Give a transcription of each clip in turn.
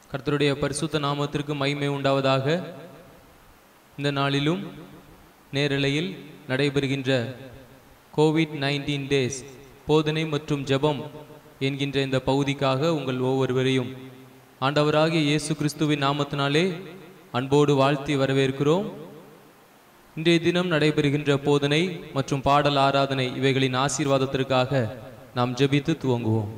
கர்த்தருடைய பரிசுத்த நாமத்திற்கு மகிமை உண்டாவதாக இந்த நாளிலும் நேரலையில் நடைபெறுகின்ற கோவிட் நைன்டீன் டேஸ் போதனை மற்றும் ஜெபம் என்கின்ற இந்த பகுதிக்காக உங்கள் ஒவ்வொருவரையும் ஆண்டவராகிய இயேசு கிறிஸ்துவின் நாமத்தினாலே அன்போடு வாழ்த்தி வரவேற்கிறோம் இன்றைய தினம் நடைபெறுகின்ற போதனை மற்றும் பாடல் ஆராதனை இவைகளின் ஆசீர்வாதத்திற்காக நாம் ஜெபித்து துவங்குவோம்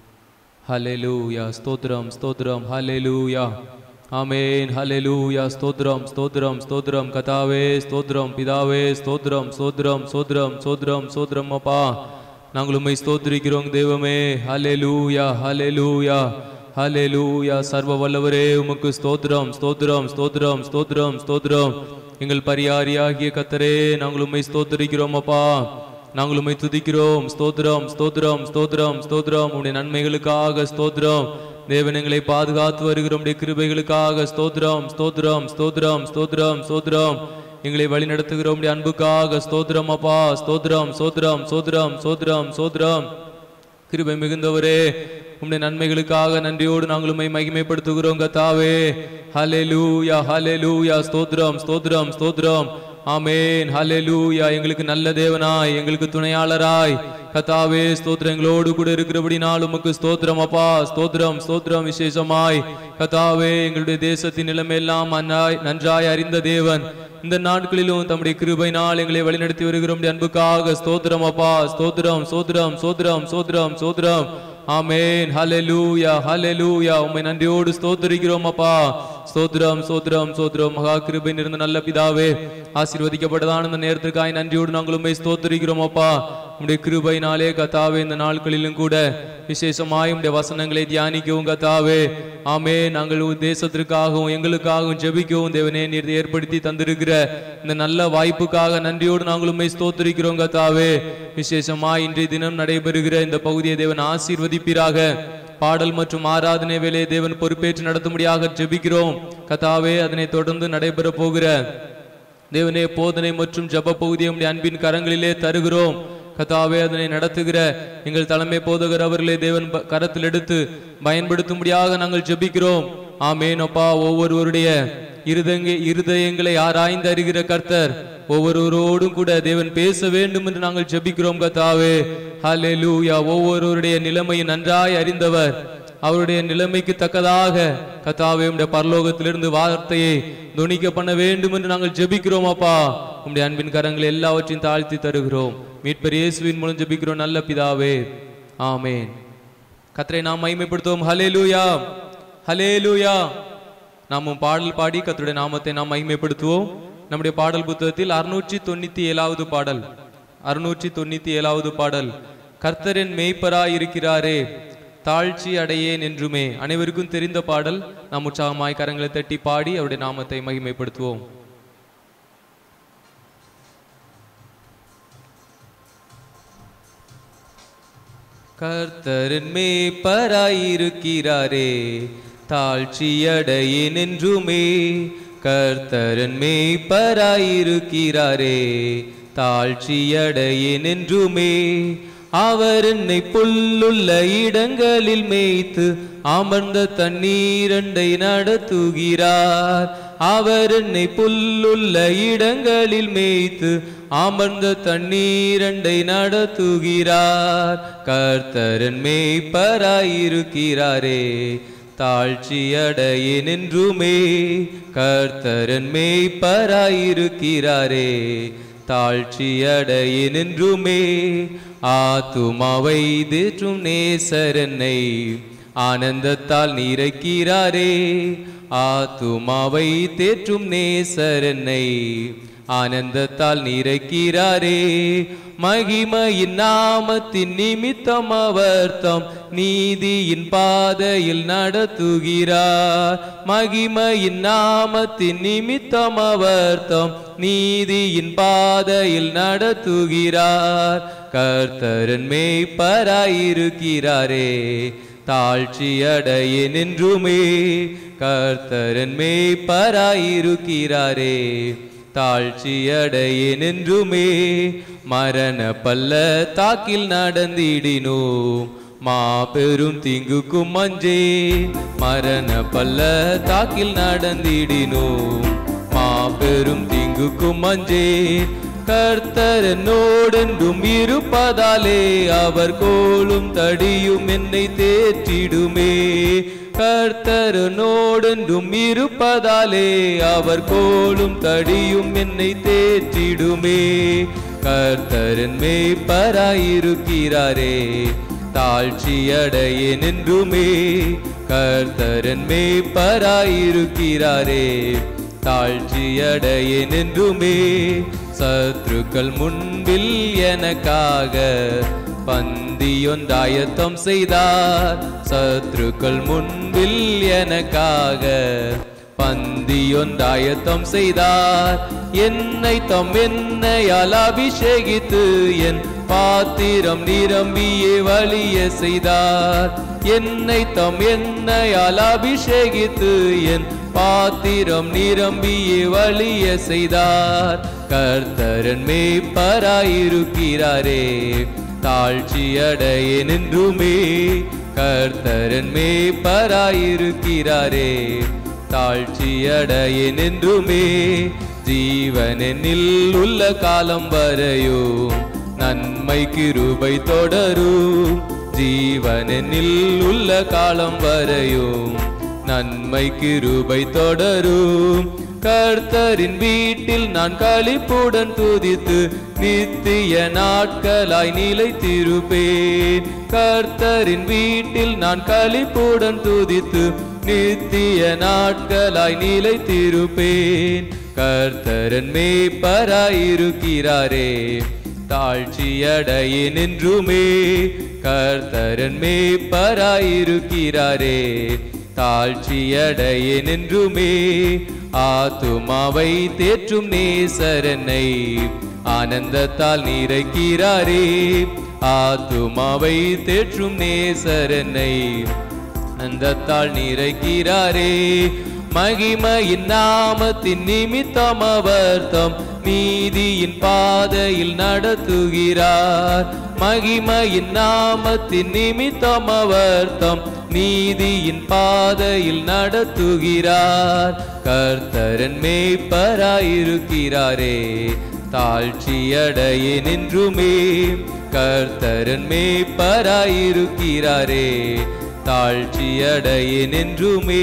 ஹalleluya ஸ்தோத்திரம் ஸ்தோத்திரம் ஹalleluya ஆமென் ஹalleluya ஸ்தோத்திரம் ஸ்தோத்திரம் ஸ்தோத்திரம் கதாவே ஸ்தோத்திரம் பிதாவே ஸ்தோத்திரம் ஸ்தோத்திரம் ஸ்தோத்திரம் ஸ்தோத்திரம் ஸ்தோத்திரம் அப்பா நாங்கள் உம்மை ஸ்தோத்திரிக்கிறோம் தெய்வமே ஹalleluya ஹalleluya ஹalleluya சர்வ வல்லவரே உமக்கு ஸ்தோத்திரம் ஸ்தோத்திரம் ஸ்தோத்திரம் ஸ்தோத்திரம் ஸ்தோத்திரம் எங்கள் பரியாரியாகிய கத்தரே நாங்கள் உம்மை ஸ்தோத்திரிக்கிறோம் அப்பா நாங்கள் உம்மை துதிக்கிறோம் ஸ்தோத்திரம் ஸ்தோத்திரம் ஸ்தோத்திரம் ஸ்தோத்திரம் உடைய நன்மைகளுக்காக ஸ்தோத்திரம் தேவன் எங்களை பாதுகாத்து வருகிறோம் உடைய கிருபைகளுக்காக ஸ்தோத்திரம் ஸ்தோத்திரம் ஸ்தோத்திரம் ஸ்தோத்திரம் ஸ்தோத்திரம் எங்களை வழி நடத்துகிறோம் உடைய அன்புக்காக ஸ்தோத்திரம் அப்பா ஸ்தோத்திரம் ஸ்தோத்திரம் ஸ்தோத்திரம் ஸ்தோத்திரம் ஸ்தோத்திரம் கிருபை மிகுந்தவரே உம்முடைய நன்மைகளுக்காக நன்றியோடு நாங்கள் உம்மை மகிமைப்படுத்துகிறோம் கத்தாவே ஹalleluya ஹalleluya ஸ்தோத்திரம் ஸ்தோத்திரம் ஸ்தோத்திரம் ஆமென் ஹalleluya எங்களுக்கு நல்ல தேவனாய் எங்களுக்கு துணையாளராய் கத்தாவே ஸ்தோத்திரம் எங்களோடு கூட இருக்கிறபடினால் உமக்கு ஸ்தோத்திரம் அப்பா ஸ்தோத்திரம் ஸ்தோத்திரம் விசேஷமாய் கத்தாவே எங்களுடைய தேசத்தின் நிலைமையெல்லாம் நன்றாய் நன்றாய் அறிந்த தேவன் இந்த நாட்களிலும் தம்முடைய கிருபையினால் எங்களை வழிநடத்தி வருகிறோம் உம்முடைய அன்புக்காக ஸ்தோத்திரம் அப்பா ஸ்தோத்திரம் ஸ்தோத்திரம் ஸ்தோத்திரம் ஸ்தோத்திரம் ஸ்தோத்திரம் ஆமென் ஹalleluya ஹalleluya உம்மை நன்றியோடு ஸ்தோத்திரிக்கிறோம் அப்பா ஸ்தோத்திரம் ஸ்தோத்திரம் ஸ்தோத்திரம் மகா கிருபை நிறைந்த நல்ல பிதாவே ஆசீர்வதிக்கப்பட்டதான இந்த நேரத்திற்காய் நன்றியோடு நாங்கள் உம்மை ஸ்தோத்திரிக்கிறோம் அப்பா உம்முடைய கிருபையினாலே கத்தாவே இந்த நாட்களிலும் கூட விசேஷமாய் உம்முடைய வசனங்களை தியானிக்கவும் கத்தாவே ஆமே நாங்கள் உன் தேசத்திற்காகவும் எங்களுக்காகவும் ஜெபிக்கவும் தேவனே நீர் ஏற்படுத்தி தந்திருக்கிற இந்த நல்ல வாய்ப்புக்காக நன்றியோடு நாங்கள் உம்மை ஸ்தோத்திரிக்கிறோம் கத்தாவே விசேஷமாய் இன்றைய தினம் நடைபெறுகிற இந்த பகுதியை தேவன் ஆசீர்வதிப்பீராக பாடல் மற்றும் ஆராதனை வேலையை தேவன் பொறுப்பேற்று நடத்தும்படியாக ஜெபிக்கிறோம் கத்தாவே அதனை தொடர்ந்து நடைபெற போகிற தேவனே போதனை மற்றும் ஜப பகுதியை உம்முடைய அன்பின் கரங்களிலே தருகிறோம் கத்தாவே அதனை நடத்துகிற எங்கள் தலைமை போதகர் அவர்களே தேவன் ப- கரத்தில் எடுத்து பயன்படுத்தும்படியாக நாங்கள் ஜெபிக்கிறோம் ஆமேன் அப்பா ஒவ்வொருவருடைய இருதங்க இருதயங்களை ஆராய்ந்து அறிகிற கர்த்தர் ஒவ்வொருவரோடும் கூட தேவன் பேச வேண்டும் என்று நாங்கள் ஜெபிக்கிறோம் கத்தாவே ஹalleluya ஒவ்வொருவருடைய நிலைமையை நன்றாய் அறிந்தவர் அவருடைய நிலைமைக்கு தக்கதாக கத்தாவே உம்முடைய பரலோகத்திலிருந்து வார்த்தையை துணிக்க பண்ண வேண்டும் என்று நாங்கள் ஜெபிக்கிறோம் அப்பா உம்முடைய அன்பின் கரங்களை எல்லாவற்றையும் தாழ்த்தி தருகிறோம் மீட்பர் இயேசுவின் மூலம் ஜெபிக்கிறோம் நல்ல பிதாவே ஆமென் கத்தரை நாம் மகிமைப்படுத்துவோம் ஹalleluya ஹalleluya நாமும் பாடல் பாடி கர்த்தருடைய நாமத்தை நாம் மகிமைப்படுத்துவோம் நம்முடைய பாடல் புத்தகத்தில் அறுநூற்றி தொண்ணூத்தி ஏழாவது பாடல் அறுநூற்றி தொண்ணூத்தி ஏழாவது பாடல் கர்த்தரின் மேய்ப்பராய் இருக்கிறாரே தாழ்ச்சி அடையேன் என்றுமே அனைவருக்கும் தெரிந்த பாடல் நாம் உற்சாகமாய் கரங்களை தட்டி பாடி அவருடைய நாமத்தை மகிமைப்படுத்துவோம் கர்த்தரின் மேய்ப்பராயிருக்கிறாரே தாழ்ச்சியடையேன் என்றுமே கர்த்தரின் மேய்ப்பராயிருக்கிறாரே தாழ்ச்சியடையேன் என்றுமே அவர் என்னை புல்லுள்ள இடங்களில் மேய்த்து அமர்ந்த தண்ணீரண்டை நடத்துகிறார் அவர் என்னை புல்லுள்ள இடங்களில் மேய்த்து அமர்ந்த தண்ணீரண்டை நடத்துகிறார் கர்த்தரன் மேய்ப்பராயிருக்கிறாரே தாழ்ச்சியடையேன் என்றுமே கர்த்தரன் மேய்ப்பராயிருக்கிறாரே தாழ்ச்சியடையேன் என்றுமே ஆத்துமாவை தேற்றும் நேசரனை ஆனந்தத்தால் நிறைக்கிறாரே ஆத்துமாவை தேற்றும் நேசரனை ஆனந்தத்தால் நிறைக்கிறாரே மகிமையின் நாமத்தின் நிமித்தம் அவர் தம் நீதியின் பாதையில் நடத்துகிறார் மகிமையின் நாமத்தின் நிமித்தம் அவர் தம் நீதியின் பாதையில் நடத்துகிறார் கர்த்தரன் மேய்ப்பராயிருக்கிறாரே தாழ்ச்சி அடையேன் என்றுமே கர்த்தரன் மேய்ப்பராயிருக்கிறாரே தாழ்ச்சி அடையேன் என்றுமே மரண பல்ல தாக்கில் நடந்திடினோம் மாபெரும் தீங்குக்கும் மஞ்சே மரண பல்ல தாக்கில் நடந்திடினோம் மாபெரும் தீங்குக்கும் மஞ்சே கர்த்தர் என்னோடென்றும் இருப்பதாலே அவர் கோலும் தடியும் என்னை தேற்றிடுமே கர்த்தர் என்னோடென்றும் இருப்பதாலே அவர் கோலும் தடியும் என்னை தேற்றிடுமே கர்த்தரன் மேய்ப்பராயிருக்கிறாரே தாழ்ச்சியடைய நின்றுமே கர்த்தரன் மேய்ப்பராயிருக்கிறாரே தாழ்ச்சியடைய நின்றுமே சத்ருக்கள் முன்பில் எனக்காக பந்தியொன்றாயத்தம் செய்தார் சத்ருக்கள் முன்பில் எனக்காக பந்தியொன்றாயத்தம் செய்தார் என்னை தம் என்னையால் அபிஷேகித்து என் பாத்திரம் நிரம்பியே வழிய செய்தார் என்னை தம் என்னையால் அபிஷேகித்து என் பாத்திரம் நிரம்பியே வழிய செய்தார் கர்த்தரன் மேய்ப்பராயிருக்கிறாரே தாழ்ச்சியடைய நின்றுமே கர்த்தரன் மேய்ப்பராயிருக்கிறாரே தாழ்ச்சியடைய நின்றுமே ஜீவனெனில் உள்ள காலம் வரையும் நன்மை கிருபை தொடரும் ஜீவனெனில் உள்ள காலம் வரையும் நன்மை கிருபை தொடரும் கர்த்தரின் வீட்டில் நான் களிப்புடன் துதித்து நித்திய நாட்களாய் நிலைத்திருப்பேன் கர்த்தரின் வீட்டில் நான் களிப்புடன் துதித்து நித்திய நாட்களாய் நிலைத்திருப்பேன் கர்த்தரன் மேய்ப்பராயிருக்கிறாரே தாழ்ச்சியடைய நின்றுமே கர்த்தரன் மேய்ப்பராயிருக்கிறாரே தாழ்ச்சியடைய நின்றுமே ஆத்துமாவை தேற்றும் நேசரனை ஆனந்தத்தால் நிறைக்கிறாரே ஆத்துமாவை தேற்றும் நேசரனை ஆனந்தத்தால் நிறைக்கிறாரே மகிமையின் நாமத்தின் நிமித்தம் அவர் தம் நீதியின் பாதையில் நடத்துகிறார் மகிமையின் நாமத்தின் நிமித்தம் அவர் தம் நீதியின் பாதையில் நடத்துகிறார் கர்த்தரன் மேய்ப்பராயிருக்கிறாரே தாழ்ச்சியடைய நின்றுமே கர்த்தரன் மேய்ப்பராயிருக்கிறாரே தாழ்ச்சியடைய நின்றுமே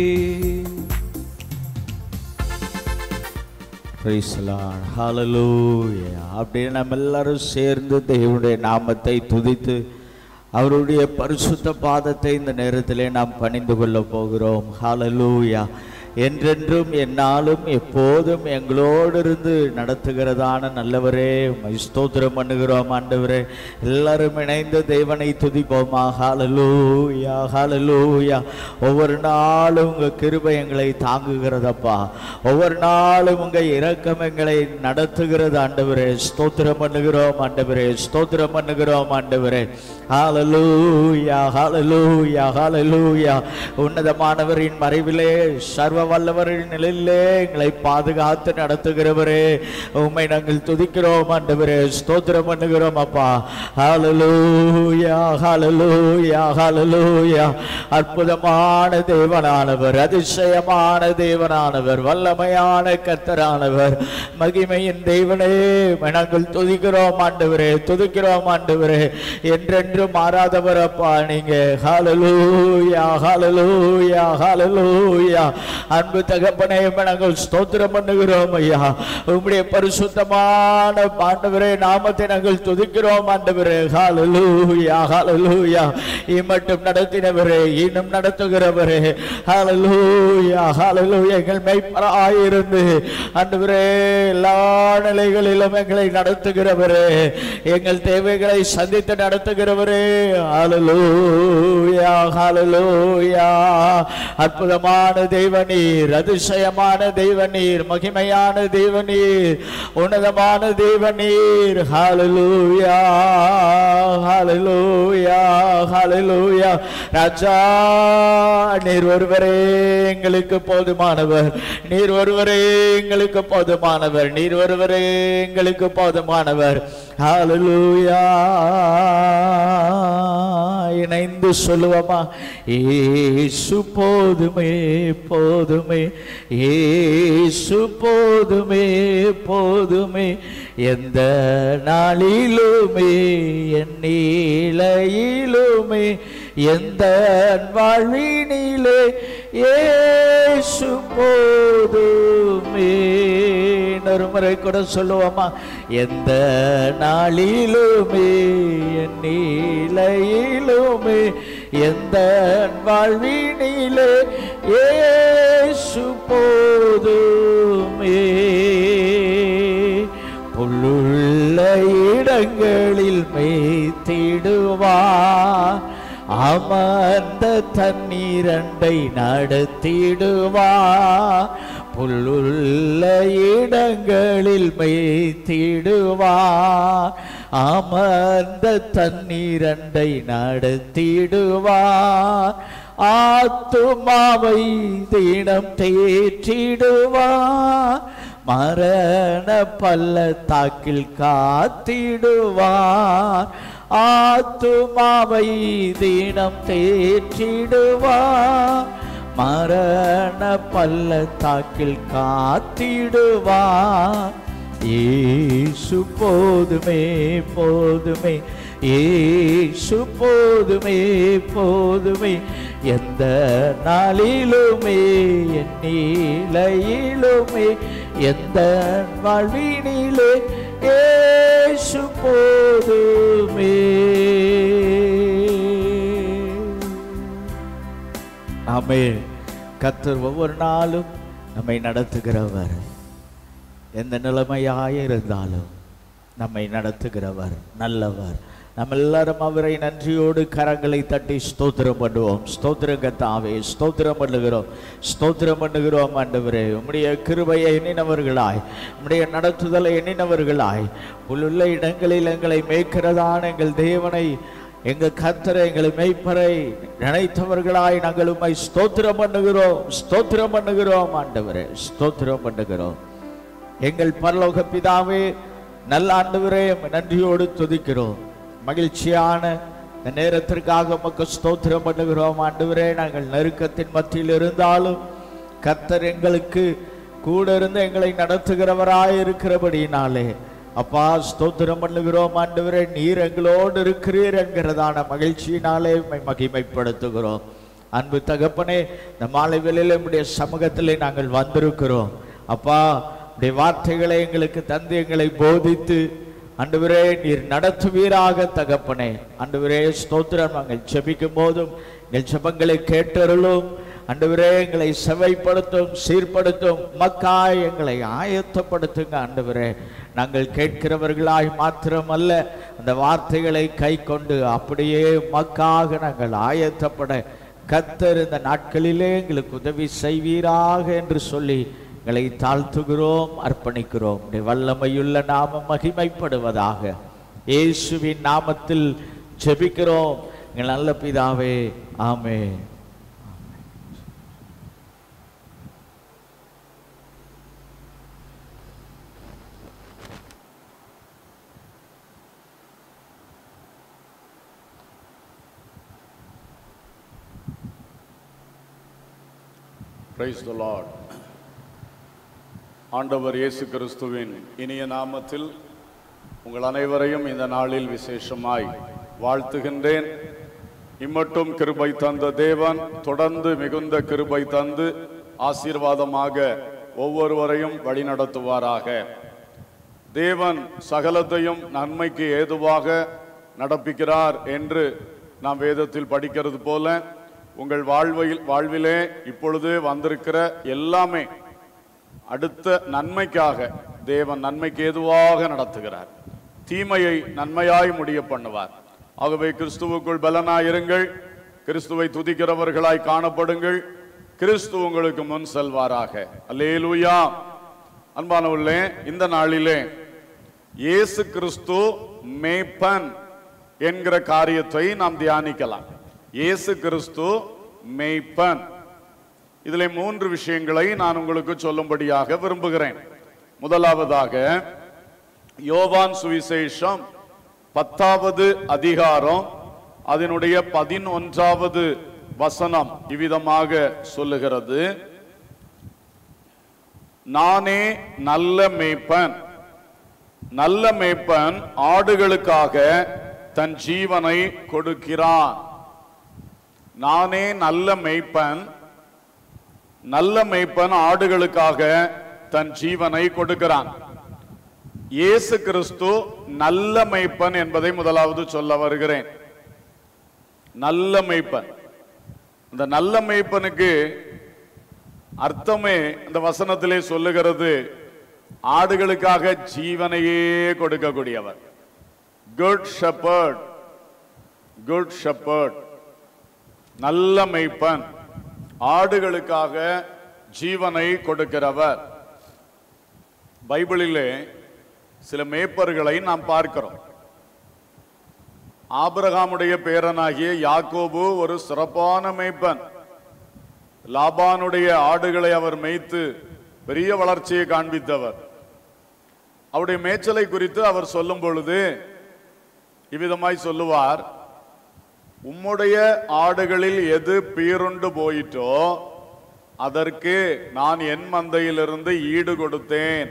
Praise the Lord. Hallelujah. அப்படியே நம்ம எல்லாரும் சேர்ந்து தேவனுடைய நாமத்தை துதித்து அவருடைய பரிசுத்த பாதத்தை இந்த நேரத்திலே நாம் பணிந்து கொள்ள போகிறோம் ஹalleluya என்றென்றும் என்னாலும் எப்போதும் எங்களோடு இருந்து நடத்துகிறதான நல்லவரே உம்மை ஸ்தோத்திரம் பண்ணுகிறோம் ஆண்டவரே எல்லாரும் இணைந்து தேவனை துதிப்போமா ஹalleluya ஹalleluya ஒவ்வொரு நாளும் உங்க கிருபை எங்களை தாங்குகிறதப்பா ஒவ்வொரு நாளும் உங்க இரக்கம் எங்களை நடத்துகிறது ஆண்டவரே ஸ்தோத்திரம் பண்ணுகிறோம் ஆண்டவரே ஸ்தோத்திரம் பண்ணுகிறோம் ஆண்டவரே ஹalleluya ஹalleluya ஹalleluya உன்னதமானவரின் மறைவிலே சர்வ வல்லவரின் நிலையிலே எங்களை பாதுகாத்து நடத்துகிறவரே உம்மை நாங்கள் துதிக்கிறோம் ஆண்டவரே ஸ்தோத்திரம் பண்ணுகிறோம் அப்பா ஹalleluya ஹalleluya ஹalleluya அற்புதமான தேவனானவர் அதிசயமான தேவனானவர் வல்லமையான கர்த்தரானவர் மகிமையின் தேவனே உம்மை நாங்கள் துதிக்கிறோம் ஆண்டவரே துதிக்கிறோம் ஆண்டவரே என்றென்றும் மாறாதவர் அப்பா நீங்க ஹalleluya ஹalleluya ஹalleluya அன்பு தகப்பனே உம்மை நாங்கள் ஸ்தோத்திரம் பண்ணுகிறோம் ஐயா உம்முடைய பரிசுத்தமான ஆண்டவரே நாமத்தை நாங்கள் துதிக்கிறோம் ஆண்டவரே ஹalleluya ஹalleluya இம்மட்டும் நடத்தினவரே இன்னும் நடத்துகிறவரே ஹalleluya ஹalleluya எங்கள் மெய்ப்பராயிருந்து ஆண்டவரே எல்லா நிலைகளிலும் எங்களை நடத்துகிறவரே எங்கள் தேவைகளை சந்தித்து நடத்துகிறவரே ஹalleluya ஹalleluya அற்புதமான தேவனீர் அதிசயமான தேவனீர் மகிமையான தேவனீர் உன்னதமான தேவனீர் ஹalleluya ஹalleluya ஹalleluya ராஜா நீர் ஒருவரே எங்களுக்கு போதுமானவர் நீர் ஒருவரே எங்களுக்கு போதுமானவர் நீர் ஒருவரே எங்களுக்கு போதுமானவர் ஹalleluya இணைந்து சொல்லுவோமா ஏசு போதுமே போதுமே ஏசு போதுமே போதுமே எந்த நாளிலுமே என் நீலையிலுமே எந்த வாழ்வினிலே ஏசு போதுமே இன்னொரு முறை கூட சொல்லுவோமா எந்த நாளிலுமே என் நீலையிலுமே எந்த வாழ்வினிலே ஏசு போதுமே புல்லுள்ள இடங்களில் மேய்த்திடுவார் அமர்ந்த தண்ணீரண்டை நடத்திடுவார் புல்லுள்ள இடங்களில் மேய்த்திடுவார் அமர்ந்த தண்ணீரண்டை நடத்திடுவார் ஆத்துமாவை தினம் தேற்றிடுவார் மரண பள்ளத்தாக்கில் காத்திடுவார் ஆத்துமாவை தினம் தேற்றிடுவார் மரண பள்ளத்தாக்கில் காத்திடுவார் ஏசு போதுமே போதுமே ஏசு போதுமே போதுமே எந்த நாளிலுமே என் நீலையிலுமே எந்த வாழ்வினிலே ஏசு போதுமே ஆமே கத்தர் ஒவ்வொரு நாளும் நம்மை நடத்துகிறவர் எந்த நிலைமையாக இருந்தாலும் நம்மை நடத்துகிறவர் நல்லவர் நம்ம எல்லாரும் அவரை நன்றியோடு கரங்களை தட்டி ஸ்தோத்திரம் பண்ணுவோம் ஸ்தோத்திரம் கத்தாவே ஸ்தோத்திரம் பண்ணுகிறோம் ஸ்தோத்திரம் பண்ணுகிறோம் ஆண்டவரே உம்முடைய கிருபையை எண்ணினவர்களாய் உம்முடைய நடத்துதலை எண்ணினவர்களாய் உள்ளுள்ள இடங்களில் எங்களை மேய்க்கிறதான எங்கள் தேவனை எங்க கத்தரை எங்களை மெய்ப்பரை நினைத்தவர்களாய் நாங்கள் உம்மை ஸ்தோத்திரம் பண்ணுகிறோம் ஸ்தோத்திரம் பண்ணுகிறோம் ஆண்டவரே ஸ்தோத்திரம் பண்ணுகிறோம் எங்கள் பரலோக பிதாவே நல்ல ஆண்டவரே உம்மை நன்றியோடு துதிக்கிறோம் மகிழ்ச்சியான இந்த நேரத்திற்காக உமக்கு ஸ்தோத்திரம் பண்ணுகிறோம் ஆண்டவரே நாங்கள் நெருக்கத்தின் மத்தியில் இருந்தாலும் கர்த்தர் எங்களுக்கு கூட இருந்து எங்களை நடத்துகிறவராய் இருக்கிறபடியினாலே அப்பா ஸ்தோத்திரம் பண்ணுகிறோம் ஆண்டவரே நீர் எங்களோடு இருக்கிறீர் என்கிறதான மகிழ்ச்சியினாலே உம்மை மகிமைப்படுத்துகிறோம் அன்பு தகப்பனே இந்த மாலை வேளையில உம்முடைய சமூகத்திலே நாங்கள் வந்திருக்கிறோம் அப்பா உடைய வார்த்தைகளை எங்களுக்கு தந்து எங்களை போதித்து அன்றுவரே நீர் நடத்துவீராக தகப்பனே அன்றுவரே ஸ்தோத்திரம் நாங்கள் செபிக்கும் போதும் எங்கள் செபங்களை கேட்டருளும் அன்றுவரே எங்களை செவைப்படுத்தும் சீர்படுத்தும் மக்காய் எங்களை ஆயத்தப்படுத்துங்க ஆண்டவரே நாங்கள் கேட்கிறவர்களாய் மாத்திரமல்ல அந்த வார்த்தைகளை கை கொண்டு அப்படியே மக்காக நாங்கள் ஆயத்தப்பட கத்தர் இந்த நாட்களிலே எங்களுக்கு உதவி செய்வீராக என்று சொல்லி எங்களை தாழ்த்துகிறோம் அர்ப்பணிக்கிறோம் உம்முடைய வல்லமையுள்ள நாமம் மகிமைப்படுவதாக இயேசுவின் நாமத்தில் ஜெபிக்கிறோம் எங்கள் நல்ல பிதாவே ஆமே பிரைஸ் த லார்ட் ஆண்டவர் இயேசு கிறிஸ்துவின் இனிய நாமத்தில் உங்கள் அனைவரையும் இந்த நாளில் விசேஷமாய் வாழ்த்துகின்றேன் இம்மட்டும் கிருபை தந்த தேவன் தொடர்ந்து மிகுந்த கிருபை தந்து ஆசீர்வாதமாக ஒவ்வொருவரையும் வழிநடத்துவாராக தேவன் சகலத்தையும் நன்மைக்கு ஏதுவாக நடப்பிக்கிறார் என்று நாம் வேதத்தில் படிக்கிறது போல உங்கள் வாழ்வில் வாழ்விலே இப்பொழுது வந்திருக்கிற எல்லாமே அடுத்த நன்மைக்காக தேவன் நன்மைக்கு ஏதுவாக நடத்துகிறார் தீமையை நன்மையாய் முடிய பண்ணுவார் ஆகவே கிறிஸ்துவுக்குள் பலனாயிருங்கள் கிறிஸ்துவை துதிக்கிறவர்களாய் காணப்படுங்கள் கிறிஸ்து உங்களுக்கு முன் செல்வாராக அல்லேலூயா அன்பானவர்களே இந்த நாளிலே இயேசு கிறிஸ்து மேய்ப்பன் என்கிற காரியத்தை நாம் தியானிக்கலாம் இயேசு கிறிஸ்து மேய்ப்பன் இதிலே மூன்று விஷயங்களை நான் உங்களுக்கு சொல்லும்படியாக விரும்புகிறேன் முதலாவதாக யோவான் சுவிசேஷம் பத்தாவது அதிகாரம் அதனுடைய பதினொன்றாவது வசனம் இவ்விதமாக சொல்லுகிறது நானே நல்ல மேய்ப்பன் நல்ல மேய்ப்பன் ஆடுகளுக்காக தன் ஜீவனை கொடுக்கிறான் நானே நல்ல மேய்ப்பன் நல்ல மேய்ப்பன் ஆடுகளுக்காக தன் ஜீவனை கொடுக்கிறான் இயேசு கிறிஸ்து நல்ல மேய்ப்பன் என்பதை முதலாவது சொல்ல வருகிறேன் நல்ல மேய்ப்பன் இந்த நல்ல மேய்ப்பனுக்கு அர்த்தமே இந்த வசனத்திலே சொல்லுகிறது ஆடுகளுக்காக ஜீவனையே கொடுக்கக்கூடியவர் குட் ஷெப்பர்ட் குட் ஷெப்பர்ட் நல்ல மெய்ப்பன் ஆடுகளுக்காக ஜீவனை கொடுக்கிறவர் பைபிளிலே சில மேய்ப்பர்களை நாம் பார்க்கிறோம் ஆபிரகாமுடைய பேரனாகிய யாக்கோபு ஒரு சிறப்பான மேய்ப்பன் லாபானுடைய ஆடுகளை அவர் மேய்த்து பெரிய வளர்ச்சியை காண்பித்தவர் அவருடைய மேய்ச்சலை குறித்து அவர் சொல்லும் பொழுது இவ்விதமாய் சொல்லுவார் உம்முடைய ஆடுகளில் எது பீருண்டு போயிற்றோ அதற்கு நான் என் மந்தையிலிருந்து ஈடு கொடுத்தேன்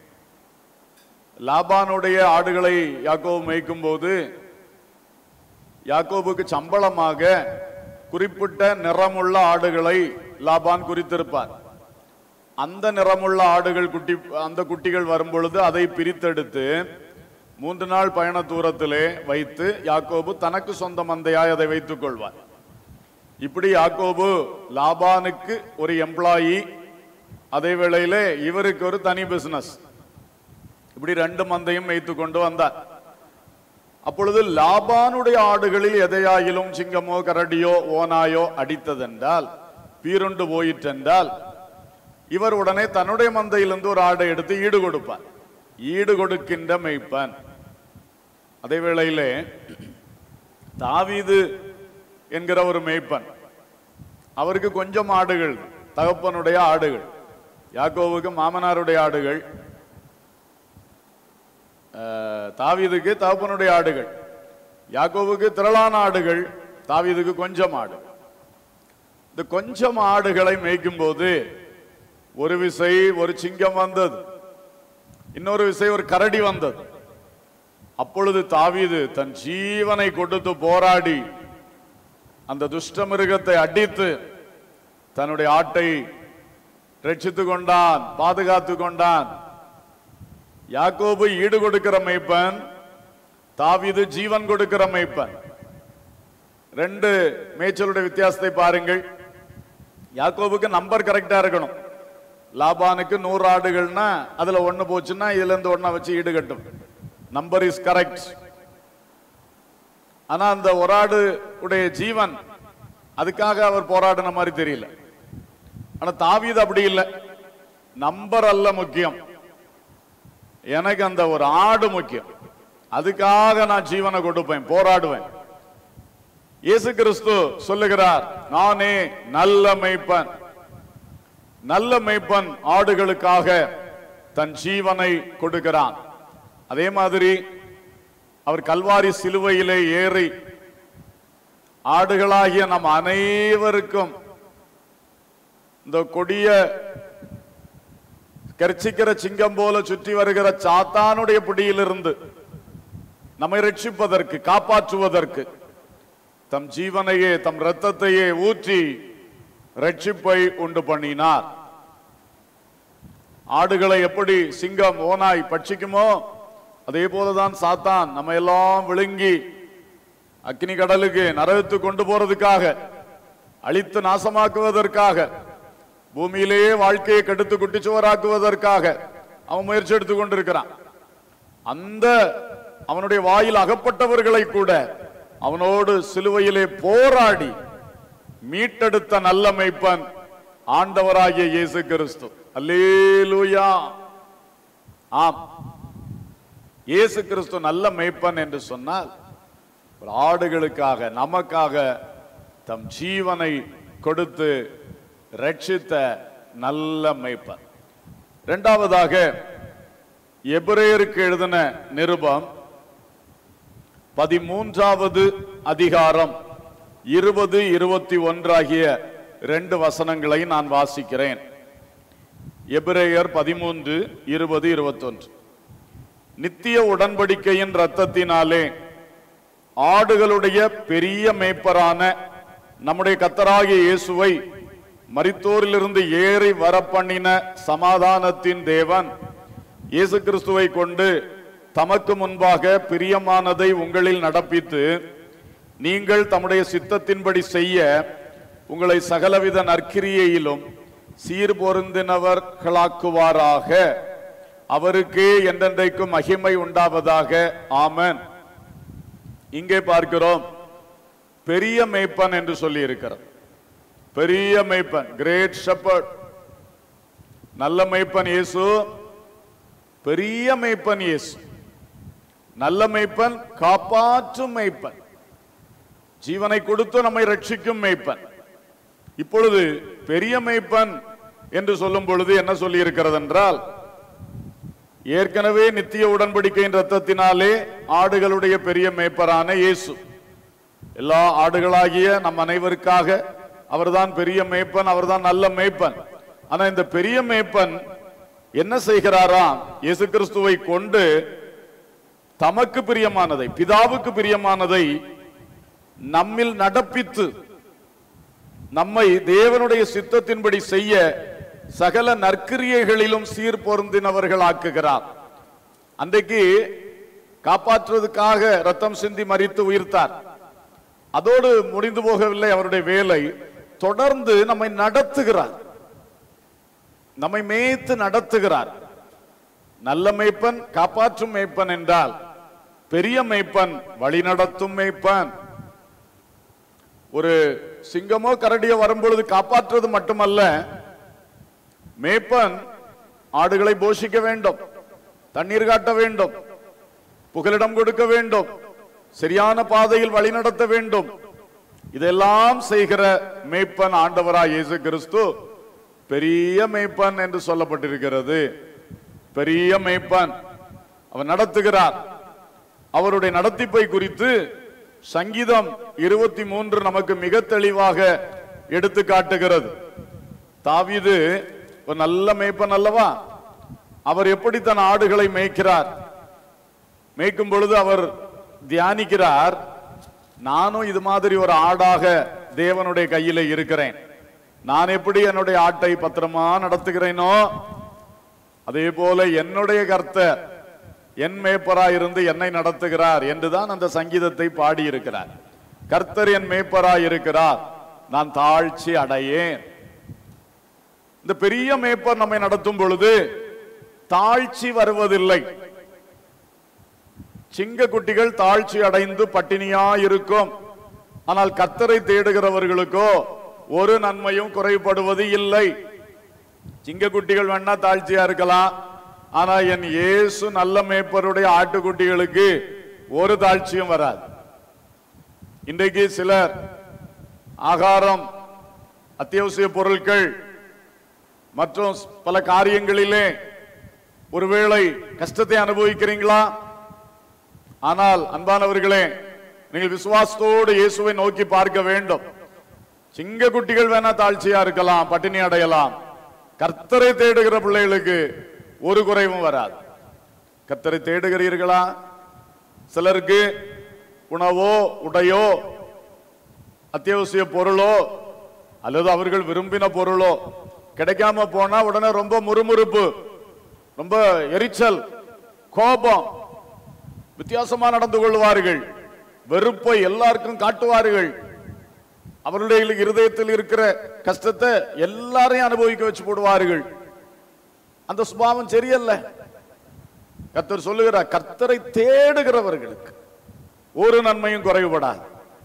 லாபானுடைய ஆடுகளை யாக்கோபு மேய்க்கும் போது யாக்கோபுக்கு சம்பளமாக குறிப்பிட்ட நிறமுள்ள ஆடுகளை லாபான் குறித்திருப்பார் அந்த நிறமுள்ள ஆடுகள் குட்டி அந்த குட்டிகள் வரும் பொழுது அதை பிரித்தெடுத்து மூன்று நாள் பயண தூரத்திலே வைத்து யாக்கோபு தனக்கு சொந்த மந்தையாய் அதை வைத்துக் கொள்வார் இப்படி யாக்கோபு லாபானுக்கு ஒரு எம்ப்ளாயி அதே வேளையிலே இவருக்கு ஒரு தனி பிசினஸ் இப்படி ரெண்டு மந்தையும் வைத்து கொண்டு வந்தார் அப்பொழுது லாபானுடைய ஆடுகளில் எதையாயிலும் சிங்கமோ கரடியோ ஓனாயோ அடித்ததென்றால் பீருண்டு போயிற்றென்றால் இவர் உடனே தன்னுடைய மந்தையிலிருந்து ஒரு ஆடை எடுத்து ஈடு கொடுப்பார் ஈடு கொடுக்கின்ற மெய்ப்பன் அதே வேளையிலே தாவீது என்கிற ஒரு மேய்ப்பன் அவருக்கு கொஞ்சம் ஆடுகள் தகப்பனுடைய ஆடுகள் யாக்கோவுக்கு மாமனாருடைய ஆடுகள் அஹ், தாவீதுக்கு தகப்பனுடைய ஆடுகள் யாக்கோவுக்கு திரளான ஆடுகள் தாவீதுக்கு கொஞ்சம் ஆடு இந்த கொஞ்சம் ஆடுகளை மேய்க்கும் போது ஒரு விசை ஒரு சிங்கம் வந்தது இன்னொரு விசை ஒரு கரடி வந்தது அப்பொழுது தாவீது தன் ஜீவனை கொடுத்து போராடி அந்த துஷ்ட மிருகத்தை அடித்து தன்னுடைய ஆட்டை ரட்சித்துக் கொண்டான் பாதுகாத்து கொண்டான் யாக்கோபு ஈடு கொடுக்கிற மெய்ப்பன் தாவீது ஜீவன் கொடுக்கிற மெய்ப்பன் ரெண்டு மேய்ச்சலுடைய வித்தியாசத்தை பாருங்கள் யாக்கோபுக்கு நம்பர் கரெக்டா இருக்கணும் லாபானுக்கு நூறு ஆடுகள்னா அதுல ஒண்ணு போச்சுன்னா இதுல இருந்து ஒண்ணா வச்சு ஈடுகட்டும் நம்பர் இஸ் கரெக்ட் ஆனா அந்த ஒரு ஆடு உடைய ஜீவன் அதுக்காக அவர் போராடின மாதிரி தெரியல ஆனா தாவீது அப்படி இல்லை நம்பர் அல்ல முக்கியம் எனக்கு அந்த ஒரு ஆடு முக்கியம் அதுக்காக நான் ஜீவனை கொடுப்பேன் போராடுவேன் இயேசு கிறிஸ்து சொல்லுகிறார் நானே நல்ல மெய்ப்பன் நல்ல மெய்ப்பன் ஆடுகளுக்காக தன் ஜீவனை கொடுக்கிறான் அதே மாதிரி அவர் கல்வாரி சிலுவையிலே ஏறி ஆடுகளாகிய நம் அனைவருக்கும் இந்த கொடிய கர்ச்சிக்கிற சிங்கம் போல சுற்றி வருகிற சாத்தானுடைய பிடியிலிருந்து நம்மை ரட்சிப்பதற்கு காப்பாற்றுவதற்கு தம் ஜீவனையே தம் இரத்தத்தையே ஊற்றி ரட்சிப்பை உண்டு பண்ணினார் ஆடுகளை எப்படி சிங்கம் ஓனாய் பட்சிக்குமோ அதே போலதான் சாத்தான் நம்ம எல்லாம் விழுங்கி அக்னி கடலுக்கு நரகத்து கொண்டு போறதுக்காக அழித்து நாசமாக்குவதற்காக பூமியிலேயே வாழ்க்கையை கெடுத்து குட்டிச்சுவராக்குவதற்காக அவன் முயற்சி எடுத்துக் கொண்டிருக்கிறான் அந்த அவனுடைய வாயில் அகப்பட்டவர்களை கூட அவனோடு சிலுவையிலே போராடி மீட்டெடுத்த நல்ல மெய்ப்பன் ஆண்டவராகிய இயேசு கிறிஸ்து அல்லேலூயா ஆம் இயேசு கிறிஸ்து நல்ல மெய்ப்பன் என்று சொன்னால் ஒரு ஆடுகளுக்காக நமக்காக தம் ஜீவனை கொடுத்து ரட்சித்த நல்ல மெய்ப்பன் இரண்டாவதாக எபிரேயருக்கு எழுதின நிருபம் பதிமூன்றாவது அதிகாரம் இருபது இருபத்தி ஒன்றாகிய ரெண்டு வசனங்களை நான் வாசிக்கிறேன் எபிரேயர் பதிமூன்று இருபது இருபத்தொன்று நித்திய உடன்படிக்கையின் இரத்தத்தினாலே ஆடுகளுடைய பெரிய மேய்ப்பரான நம்முடைய கத்தராகிய இயேசுவை மரித்தோரிலிருந்து ஏறி வரப்பண்ணின சமாதானத்தின் தேவன் இயேசு கிறிஸ்துவை கொண்டு தமக்கு முன்பாக பிரியமானதை உங்களில் நடப்பித்து நீங்கள் தம்முடைய சித்தத்தின்படி செய்ய உங்களை சகலவித நற்கிரியையிலும் சீர் பொருந்தினவர்களாக்குவாராக அவருக்கே என்றென்றைக்கும் மகிமை உண்டாவதாக ஆமென் இங்கே பார்க்கிறோம் பெரிய மேய்ப்பன் என்று சொல்லி இருக்கிறார் பெரிய மேய்ப்பன் கிரேட் ஷெப்பர்ட் நல்ல மேய்ப்பன் இயேசு பெரிய மேய்ப்பன் இயேசு நல்ல மேய்ப்பன் காப்பாற்றும் மேய்ப்பன் ஜீவனை கொடுத்து நம்மை ரட்சிக்கும் மேய்ப்பன் இப்பொழுது பெரிய மேய்ப்பன் என்று சொல்லும் பொழுது என்ன சொல்லி இருக்கிறது என்றால் ஏற்கனவே நித்திய உடன்படிக்கையின் ரத்தத்தினாலே ஆடுகளுடைய பெரிய மேய்ப்பரான இயேசு எல்லா ஆடுகளாகிய நம் அனைவருக்காக அவர்தான் பெரிய மேய்ப்பன் அவர்தான் நல்ல மேய்ப்பன் ஆனா இந்த பெரிய மேய்ப்பன் என்ன செய்கிறாராம் இயேசு கிறிஸ்துவை கொண்டு தமக்கு பிரியமானதை பிதாவுக்கு பிரியமானதை நம்மில் நடப்பித்து நம்மை தேவனுடைய சித்தத்தின்படி செய்ய சகல நற்கிரியைகளிலும் சீர் பொருந்தினவர்கள் ஆக்குகிறார் அன்றைக்கு காப்பாற்றுவதற்காக ரத்தம் சிந்தி மறித்து உயிர்த்தார் அதோடு முடிந்து போகவில்லை அவருடைய வேலை தொடர்ந்து நம்மை நடத்துகிறார் நம்மை மேய்த்து நடத்துகிறார் நல்ல மேய்ப்பன் காப்பாற்றும் மேய்ப்பன் என்றால் பெரிய மேய்ப்பன் வழிநடத்தும் மேய்ப்பன் ஒரு சிங்கமோ கரடியோ வரும்பொழுது காப்பாற்றுவது மட்டுமல்ல மேய்ப்பன் ஆடுகளை போஷிக்க வேண்டும் தண்ணீர் காட்ட வேண்டும் புகலிடம் கொடுக்க வேண்டும் சரியான பாதையில் வழிநடத்த வேண்டும் இதெல்லாம் செய்கிற மேய்ப்பன் ஆண்டவராய் இயேசு கிறிஸ்து பெரிய மேய்ப்பன் என்று சொல்லப்பட்டிருக்கிறது பெரிய மேய்ப்பன் அவர் நடத்துகிறார் அவருடைய நடத்திப்பை குறித்து சங்கீதம் இருபத்தி மூன்று நமக்கு மிக தெளிவாக எடுத்து காட்டுகிறது தாவீது ஒரு நல்ல மேய்ப்பன் அல்லவா அவர் எப்படி தன் ஆடுகளை மேய்க்கிறார் மேய்க்கும் பொழுது அவர் தியானிக்கிறார் நானும் இது மாதிரி ஒரு ஆடாக தேவனுடைய கையில இருக்கிறேன் நான் எப்படி என்னுடைய ஆட்டை பத்திரமா நடத்துகிறேனோ அதே போல என்னுடைய கர்த்தர் என் மேய்ப்பராய் இருந்து என்னை நடத்துகிறார் என்றுதான் அந்த சங்கீதத்தை பாடியிருக்கிறார் கர்த்தர் என் மேய்ப்பராய் இருக்கிறார் நான் தாழ்ச்சி அடையேன் இந்த பெரிய மேய்ப்பர் நம்மை நடத்தும் பொழுது தாழ்ச்சி வருவதில்லை சிங்க குட்டிகள் தாழ்ச்சி அடைந்து பட்டினியா இருக்கும் ஆனால் கத்தரை தேடுகிறவர்களுக்கோ ஒரு நன்மையும் குறைபடுவது இல்லை சிங்க குட்டிகள் வேணா தாழ்ச்சியா இருக்கலாம் ஆனா என் இயேசு நல்ல மேய்ப்பருடைய ஆட்டுக்குட்டிகளுக்கு ஒரு தாழ்ச்சியும் வராது இன்றைக்கு சிலர் ஆகாரம் அத்தியாவசிய பொருட்கள் மற்றும் பல காரியங்களிலே ஒருவேளை கஷ்டத்தை அனுபவிக்கிறீங்களா ஆனால் அன்பானவர்களே நீங்கள் விசுவாசத்தோடு இயேசுவை நோக்கி பார்க்க வேண்டும் சிங்க குட்டிகள் வேணா தாழ்ச்சியா இருக்கலாம் பட்டினி அடையலாம் கர்த்தரை தேடுகிற பிள்ளைகளுக்கு ஒரு குறைவும் வராது கர்த்தரை தேடுகிறீர்களா சிலருக்கு உணவோ உடையோ அத்தியாவசிய பொருளோ அல்லது அவர்கள் விரும்பின பொருளோ கிடைக்காம போனா உடனே ரொம்ப முறுமுறுப்பு ரொம்ப எரிச்சல் கோபம் வித்தியாசமா நடந்து கொள்வார்கள் வெறுப்பை எல்லாருக்கும் காட்டுவார்கள் அவருடைய இருதயத்தில் இருக்கிற கஷ்டத்தை எல்லாரையும் அனுபவிக்க வச்சு போடுவார்கள் அந்த சுபாவம் சரியல்ல கர்த்தர் சொல்லுகிறார் கர்த்தரை தேடுகிறவர்களுக்கு ஒரு நன்மையும் குறைவுபடாது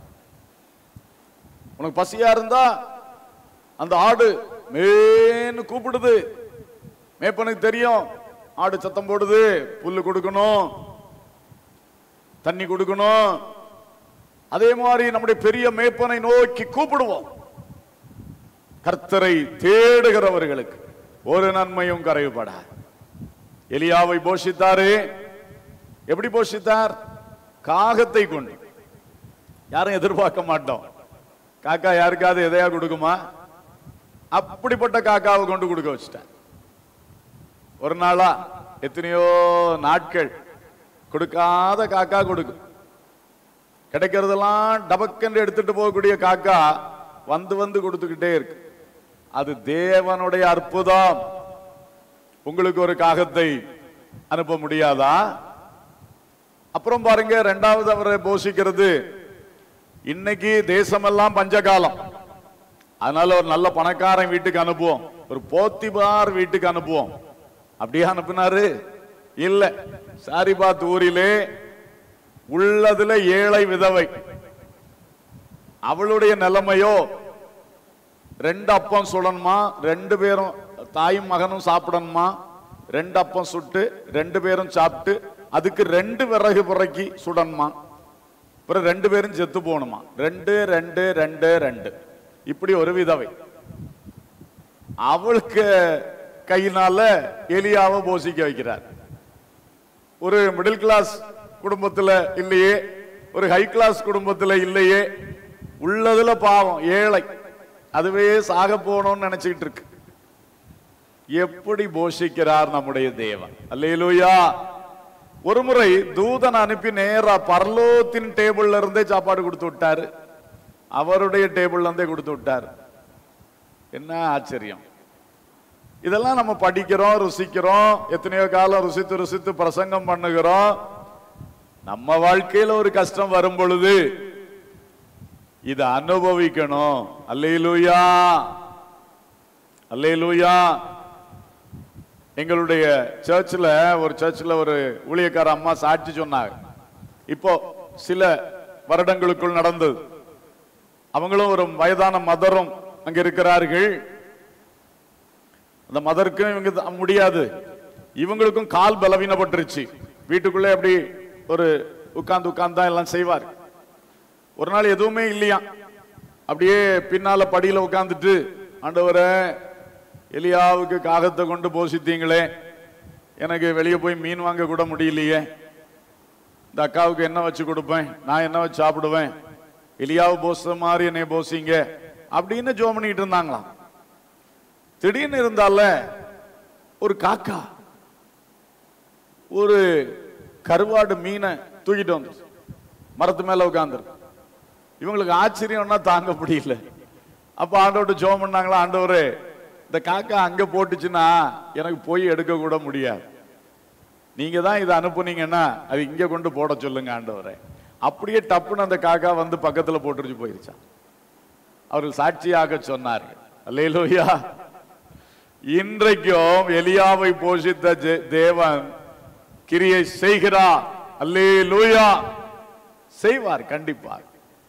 உனக்கு பசியா இருந்தா அந்த ஆடு மேன்னு கூப்பிடுது மேப்பனுக்கு தெரியும் ஆடு சத்தம் போடுது புல்லு கொடுக்கணும் தண்ணி கொடுக்கணும் அதே மாதிரி நம்முடைய பெரிய மேப்பனை நோக்கி கூப்பிடுவோம் கர்த்தரை தேடுகிறவர்களுக்கு ஒரு நன்மையும் கரைவுபடாது எலியாவை போஷித்தாரு எப்படி போஷித்தார் காகத்தை கொண்டு யாரும் எதிர்பார்க்க மாட்டோம் காக்கா யாருக்காவது எதையா கொடுக்குமா அப்படிப்பட்ட காக்காவை கொண்டு கொடுக்க வச்சுட்டேன் ஒரு நாளா எத்தனையோ நாட்கள் கொடுக்காத காக்கா கொடுக்கும் கிடைக்கிறதெல்லாம் டபக்கென்று எடுத்துட்டு போகக்கூடிய காக்கா வந்து வந்து கொடுத்துக்கிட்டே இருக்கு அது தேவனுடைய அற்புதம் உங்களுக்கு ஒரு காகத்தை அனுப்ப முடியாதா அப்புறம் பாருங்க ரெண்டாவது அவரை போஷிக்கிறது இன்னைக்கு தேசமெல்லாம் பஞ்சகாலம் அதனால ஒரு நல்ல பணக்காரன் வீட்டுக்கு அனுப்புவோம் ஒரு போத்திபார் வீட்டுக்கு அனுப்புவோம் அப்படியே அனுப்புனாரு இல்ல சாரிபாத் ஊரிலே உள்ளதுல ஏழை விதவை அவளுடைய நிலைமையோ ரெண்டு அப்பம் சுடணுமா ரெண்டு பேரும் தாயும் மகனும் சாப்பிடணுமா ரெண்டு அப்பம் சுட்டு ரெண்டு பேரும் சாப்பிட்டு அதுக்கு ரெண்டு விறகு புறக்கி சுடணுமா அப்புறம் ரெண்டு பேரும் செத்து போகணுமா ரெண்டு ரெண்டு ரெண்டு ரெண்டு இப்படி ஒரு விதவை அவளுக்கு கையினால எலியாவை போசிக்க வைக்கிறார் ஒரு மிடில் கிளாஸ் குடும்பத்துல இல்லையே ஒரு ஹை கிளாஸ் குடும்பத்துல இல்லையே உள்ளதுல பாவம் ஏழை அதுவே சாக போகணும்னு நினைச்சுக்கிட்டு இருக்கு எப்படி போஷிக்கிறார் நம்முடைய தேவன் அல்லேலூயா ஒரு முறை தூதன் அனுப்பி நேரா பரலோத்தின் டேபிள்ல இருந்தே சாப்பாடு கொடுத்து விட்டாரு அவருடைய டேபிள்ல இருந்தே கொடுத்து விட்டாரு என்ன ஆச்சரியம் இதெல்லாம் நம்ம படிக்கிறோம் ருசிக்கிறோம் எத்தனையோ காலம் ருசித்து ருசித்து பிரசங்கம் பண்ணுகிறோம் நம்ம வாழ்க்கையில ஒரு கஷ்டம் வரும் பொழுது இதை அனுபவிக்கணும் அல்லேலூயா அல்லேலூயா எங்களுடைய சர்ச்சில் ஒரு சர்ச்சில் ஒரு ஊழியக்கார அம்மா சாட்சி சொன்னாங்க இப்போ சில வருடங்களுக்குள் நடந்தது அவங்களும் ஒரு வயதான மதரும் அங்க இருக்கிறார்கள் அந்த மதருக்கும் இவங்க த- முடியாது இவங்களுக்கும் கால் பலவீனப்பட்டுருச்சு வீட்டுக்குள்ளே அப்படி ஒரு உட்கார்ந்து உட்கார்ந்து தான் எல்லாம் செய்வார் ஒரு நாள் எதுவுமே இல்லையா அப்படியே பின்னால படியில உட்கார்ந்துட்டு ஆண்டவரே எலியாவுக்கு காகத்தை கொண்டு போசித்தீங்களே எனக்கு வெளியே போய் மீன் வாங்க கூட முடியலையே இந்த அக்காவுக்கு என்ன வச்சு கொடுப்பேன் நான் என்ன வச்சு சாப்பிடுவேன் எலியாவு போச மாதிரி என்னை போசிங்க அப்படின்னு ஜோம் பண்ணிட்டு இருந்தாங்களாம் திடீர்னு இருந்தால ஒரு காக்கா ஒரு கருவாடு மீனை தூக்கிட்டு வந்து மரத்து மேல உட்கார்ந்துருக்கு இவங்களுக்கு ஆச்சரியம்னா தாங்க முடியல அப்ப ஆண்டவர்கிட்ட ஜோம் பண்ணாங்களா ஆண்டவரே இந்த காக்கா அங்க போட்டுச்சுன்னா எனக்கு போய் எடுக்க கூட முடியாது நீங்க தான் இதை அனுப்புனீங்கன்னா அது இங்க கொண்டு போட சொல்லுங்க ஆண்டவரே அப்படியே டப்புன்னு அந்த காக்கா வந்து பக்கத்துல போட்டுருச்சு போயிருச்சான் அவர்கள் சாட்சியாக சொன்னார்கள் அல்லேலூயா இன்றைக்கும் எலியாவை போஷித்த ஜெ- தேவன் கிரியை செய்கிறார் அல்லேலூயா செய்வார் கண்டிப்பார்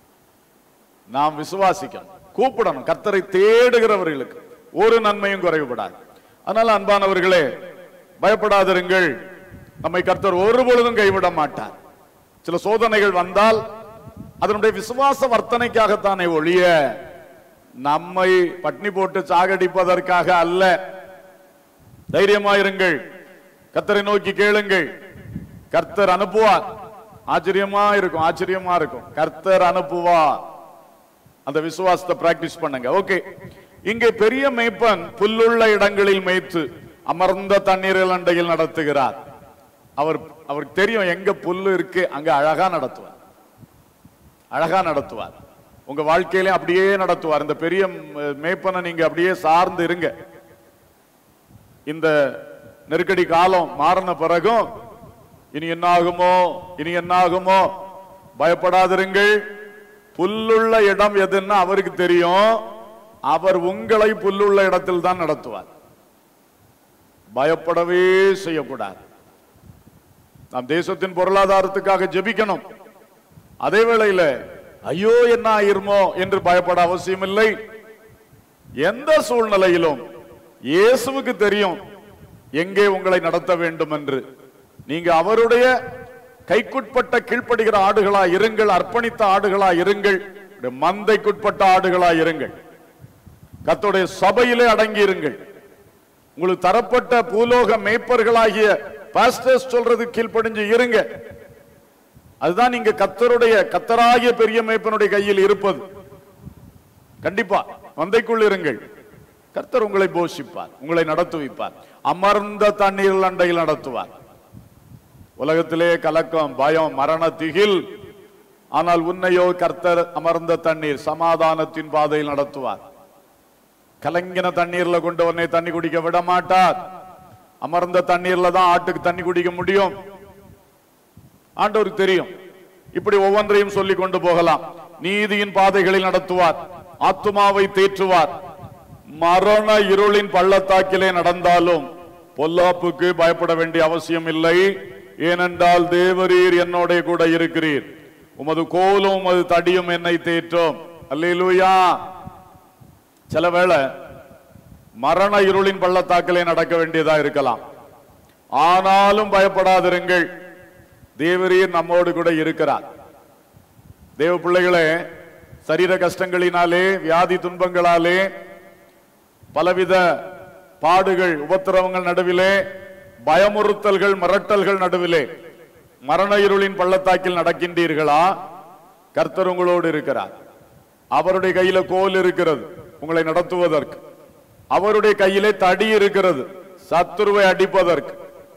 நாம் விசுவாசிக்கணும் கூப்பிடணும் கர்த்தரை தேடுகிறவர்களுக்கு ஒரு நன்மையும் குறைவுபடாது அதனால அன்பானவர்களே பயப்படாதிருங்கள் நம்மை கர்த்தர் ஒரு பொழுதும் கைவிட மாட்டார் சில சோதனைகள் வந்தால் அதனுடைய விசுவாச வர்த்தனைக்காகத்தானே ஒழிய நம்மை பட்னி போட்டு சாகடிப்பதற்காக அல்ல தைரியமாயிருங்கள் கர்த்தரை நோக்கி கேளுங்கள் கர்த்தர் அனுப்புவார் ஆச்சரியமா இருக்கும் ஆச்சரியமா இருக்கும் கர்த்தர் அனுப்புவார் அந்த விசுவாசத்தை பிராக்டிஸ் பண்ணுங்க ஓகே இங்கே பெரிய மேய்ப்பன் புல்லுள்ள இடங்களில் மேய்த்து அமர்ந்த தண்ணீரில் அண்டையில் நடத்துகிறார் அவர் அவருக்கு தெரியும் எங்க புல்லு இருக்கு அங்க அழகா நடத்துவார் அழகா நடத்துவார் உங்க வாழ்க்கையில அப்படியே நடத்துவார் இந்த பெரிய ம், மேய்ப்பனை நீங்க அப்படியே சார்ந்து இருங்க இந்த நெருக்கடி காலம் மாறின பிறகும் இனி என்ன ஆகுமோ இனி என்ன ஆகுமோ பயப்படாதிருங்கள் புல்லுள்ள இடம் எதுன்னு அவருக்கு தெரியும் அவர் உங்களை புல்லுள்ள இடத்தில் தான் நடத்துவார் பயப்படவே செய்யக்கூடாது நாம் தேசத்தின் பொருளாதாரத்துக்காக ஜெபிக்கணும் அதே வேளையில ஐயோ என்ன ஆயிருமோ என்று பயப்பட அவசியம் இல்லை எந்த சூழ்நிலையிலும் இயேசுவுக்கு தெரியும் எங்கே உங்களை நடத்த வேண்டும் என்று நீங்க அவருடைய கைக்குட்பட்ட கீழ்ப்படுகிற ஆடுகளா இருங்கள் அர்ப்பணித்த ஆடுகளா இருங்கள் உடைய மந்தைக்குட்பட்ட ஆடுகளா இருங்கள் கர்த்தருடைய சபையிலே அடங்கி இருங்கள் உங்களுக்கு தரப்பட்ட பூலோக மேய்ப்பர்களாகிய பாஸ்டர்ஸ் சொல்றது கீழ்ப்படிஞ்சு இருங்க அதுதான் நீங்க கத்தருடைய கத்தராகிய பெரிய மேய்ப்பனுடைய கையில் இருப்பது கண்டிப்பா மந்தைக்குள் இருங்கள் கர்த்தர் உங்களை போஷிப்பார் உங்களை நடத்துவிப்பார் அமர்ந்த தண்ணீர் அண்டையில் நடத்துவார் உலகத்திலே கலக்கம் பயம் மரண திகில் ஆனால் உன்னையோ கர்த்தர் அமர்ந்த தண்ணீர் சமாதானத்தின் பாதையில் நடத்துவார் கலங்கின தண்ணீர்ல கொண்டு உன்னை தண்ணி குடிக்க விட மாட்டார் அமர்ந்த தண்ணீர்ல தான் ஆட்டுக்கு தண்ணி குடிக்க முடியும் ஆண்டவருக்கு தெரியும் இப்படி ஒவ்வொன்றையும் சொல்லி கொண்டு போகலாம் நீதியின் பாதைகளில் நடத்துவார் ஆத்துமாவை தேற்றுவார் மரண இருளின் பள்ளத்தாக்கிலே நடந்தாலும் பொல்லாப்புக்கு பயப்பட வேண்டிய அவசியம் இல்லை ஏனென்றால் தேவரீர் என்னோட கூட இருக்கிறீர் உமது கோலும் உமது தடியும் என்னை தேற்றும் அல்லேலூயா சில வேளை மரண இருளின் பள்ளத்தாக்கிலே நடக்க வேண்டியதா இருக்கலாம் ஆனாலும் பயப்படாதிருங்கள் தேவரீர் நம்மோடு கூட இருக்கிறார் தேவ பிள்ளைகளே சரீர கஷ்டங்களினாலே வியாதி துன்பங்களாலே பலவித பாடுகள் உபத்திரவங்கள் நடுவிலே பயமுறுத்தல்கள் மிரட்டல்கள் நடுவிலே மரண இருளின் பள்ளத்தாக்கில் நடக்கின்றீர்களா கர்த்தர் உங்களோடு இருக்கிறார் அவருடைய கையில கோல் இருக்கிறது உங்களை நடத்துவதற்கு அவருடைய கையிலே தடி இருக்கிறது சத்துருவை அடிப்பதற்கு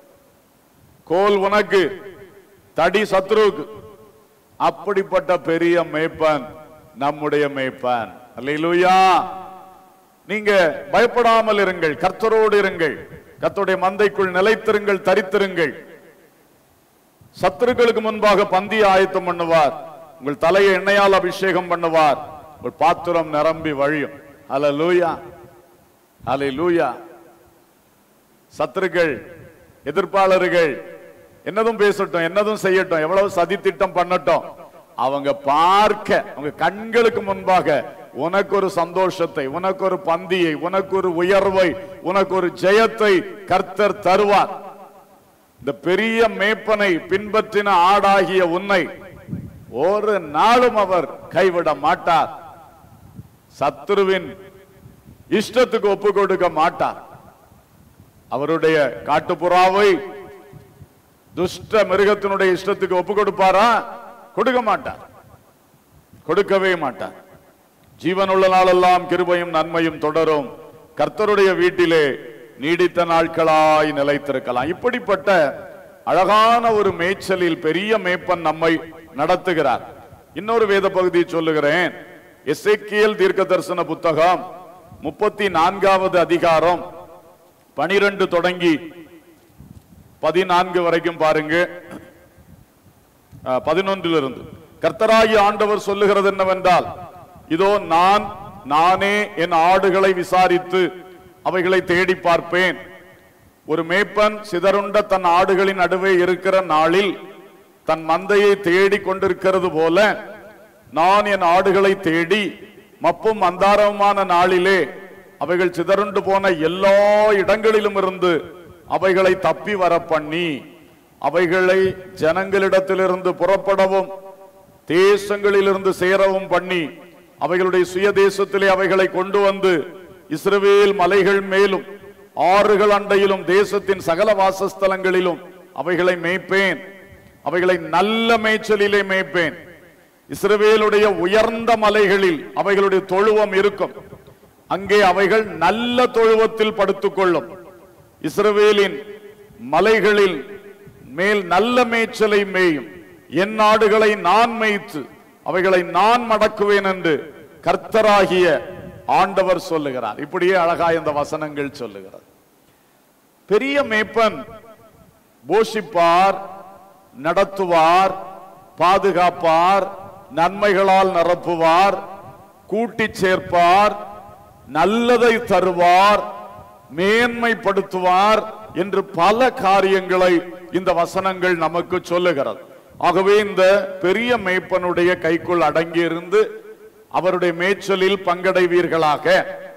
கோல் உனக்கு தடி சத்ருவுக்கு அப்படிப்பட்ட பெரிய மேய்ப்பன் நம்முடைய மேய்ப்பன் அல்லேலூயா நீங்க பயப்படாமல் இருங்கள் கர்த்தரோடு இருங்கள் கர்த்தருடைய மந்தைக்குள் நிலைத்திருங்கள் தரித்திருங்கள் சத்துருக்களுக்கு முன்பாக பந்தி ஆயத்தம் பண்ணுவார் உங்கள் தலையை எண்ணெயால் அபிஷேகம் பண்ணுவார் உங்கள் பாத்திரம் நிரம்பி வழியும் அல லூயா அலை லூயா சத்துருக்கள் எதிர்ப்பாளர்கள் என்னதும் பேசட்டும் என்னதும் செய்யட்டும் எவ்வளவு சதி திட்டம் பண்ணட்டும் அவங்க பார்க்க அவங்க கண்களுக்கு முன்பாக உனக்கு ஒரு சந்தோஷத்தை உனக்கு ஒரு பந்தியை உனக்கு ஒரு உயர்வை உனக்கு ஒரு ஜெயத்தை கர்த்தர் தருவார் இந்த பெரிய மேய்ப்பனை பின்பற்றின ஆடாகிய உன்னை ஒரு நாளும் அவர் கைவிட மாட்டார் சத்துருவின் இஷ்டத்துக்கு ஒப்பு கொடுக்க மாட்டார் அவருடைய காட்டுப்புறாவை துஷ்ட மிருகத்தினுடைய இஷ்டத்துக்கு ஒப்பு கொடுப்பாரா கொடுக்க மாட்டார் கொடுக்கவே மாட்டார் ஜீவனுள்ள நாளெல்லாம் கிருபையும் நன்மையும் தொடரும் கர்த்தருடைய வீட்டிலே நீடித்த நாட்களாய் நிலைத்திருக்கலாம் இப்படிப்பட்ட அழகான ஒரு மேய்ச்சலில் பெரிய மேய்ப்பன் நம்மை நடத்துகிறார் இன்னொரு வேத பகுதியை சொல்லுகிறேன் எசேக்கியேல் தீர்க்க தரிசன புத்தகம் முப்பத்தி நான்காவது அதிகாரம் பனிரெண்டு தொடங்கி பதினான்கு வரைக்கும் பாருங்க பதினொன்றிலிருந்து கர்த்தராகி ஆண்டவர் சொல்லுகிறது என்னவென்றால் இதோ நான் நானே என் ஆடுகளை விசாரித்து அவைகளை தேடி பார்ப்பேன் ஒரு மேய்ப்பன் சிதறுண்ட தன் ஆடுகளின் நடுவே இருக்கிற நாளில் தன் மந்தையை தேடி கொண்டிருக்கிறது போல நான் என் ஆடுகளை தேடி மப்பும் அந்தாரமான நாளிலே அவைகள் சிதறுண்டு போன எல்லா இடங்களிலும் இருந்து அவைகளை தப்பி வர பண்ணி அவைகளை ஜனங்களிடத்திலிருந்து புறப்படவும் தேசங்களிலிருந்து சேரவும் பண்ணி அவைகளுடைய சுய தேசத்திலே அவைகளை கொண்டு வந்து இஸ்ரவேல் மலைகள் மேலும் ஆறுகள் அண்டையிலும் தேசத்தின் சகல வாசஸ்தலங்களிலும் அவைகளை மேய்ப்பேன் அவைகளை நல்ல மேய்ச்சலிலே மேய்ப்பேன் இஸ்ரவேலுடைய உயர்ந்த மலைகளில் அவைகளுடைய தொழுவம் இருக்கும் அங்கே அவைகள் நல்ல தொழுவத்தில் படுத்துக்கொள்ளும் இஸ்ரவேலின் மலைகளில் மேல் நல்ல மேய்ச்சலை மேயும் என் நாடுகளை நான் மேய்த்து அவைகளை நான் மடக்குவேன் என்று கர்த்தராகிய ஆண்டவர் சொல்லுகிறார் இப்படியே அழகா இந்த வசனங்கள் சொல்லுகிறார் பெரிய மேய்ப்பன் போஷிப்பார் நடத்துவார் பாதுகாப்பார் நன்மைகளால் நிரப்புவார் கூட்டிச் சேர்ப்பார் நல்லதை தருவார் மேன்மைப்படுத்துவார் என்று பல காரியங்களை இந்த வசனங்கள் நமக்கு சொல்லுகிறது ஆகவே இந்த பெரிய மேய்ப்பனுடைய கைக்குள் அடங்கியிருந்து அவருடைய மேய்ச்சலில் பங்கடைவீர்களாக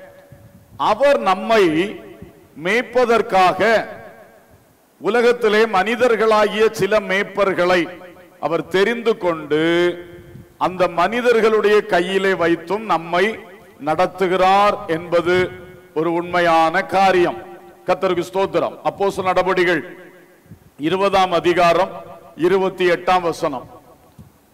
அவர் நம்மை மேய்ப்பதற்காக உலகத்திலே மனிதர்களாகிய சில மேய்ப்பர்களை அவர் தெரிந்து கொண்டு அந்த மனிதர்களுடைய கையிலே வைத்தும் நம்மை நடத்துகிறார் என்பது ஒரு உண்மையான காரியம் கத்தருக்கு ஸ்தோத்திரம் அப்போஸ்தல நடபடிகள் இருபதாம் அதிகாரம் இருபத்தி எட்டாம் வசனம்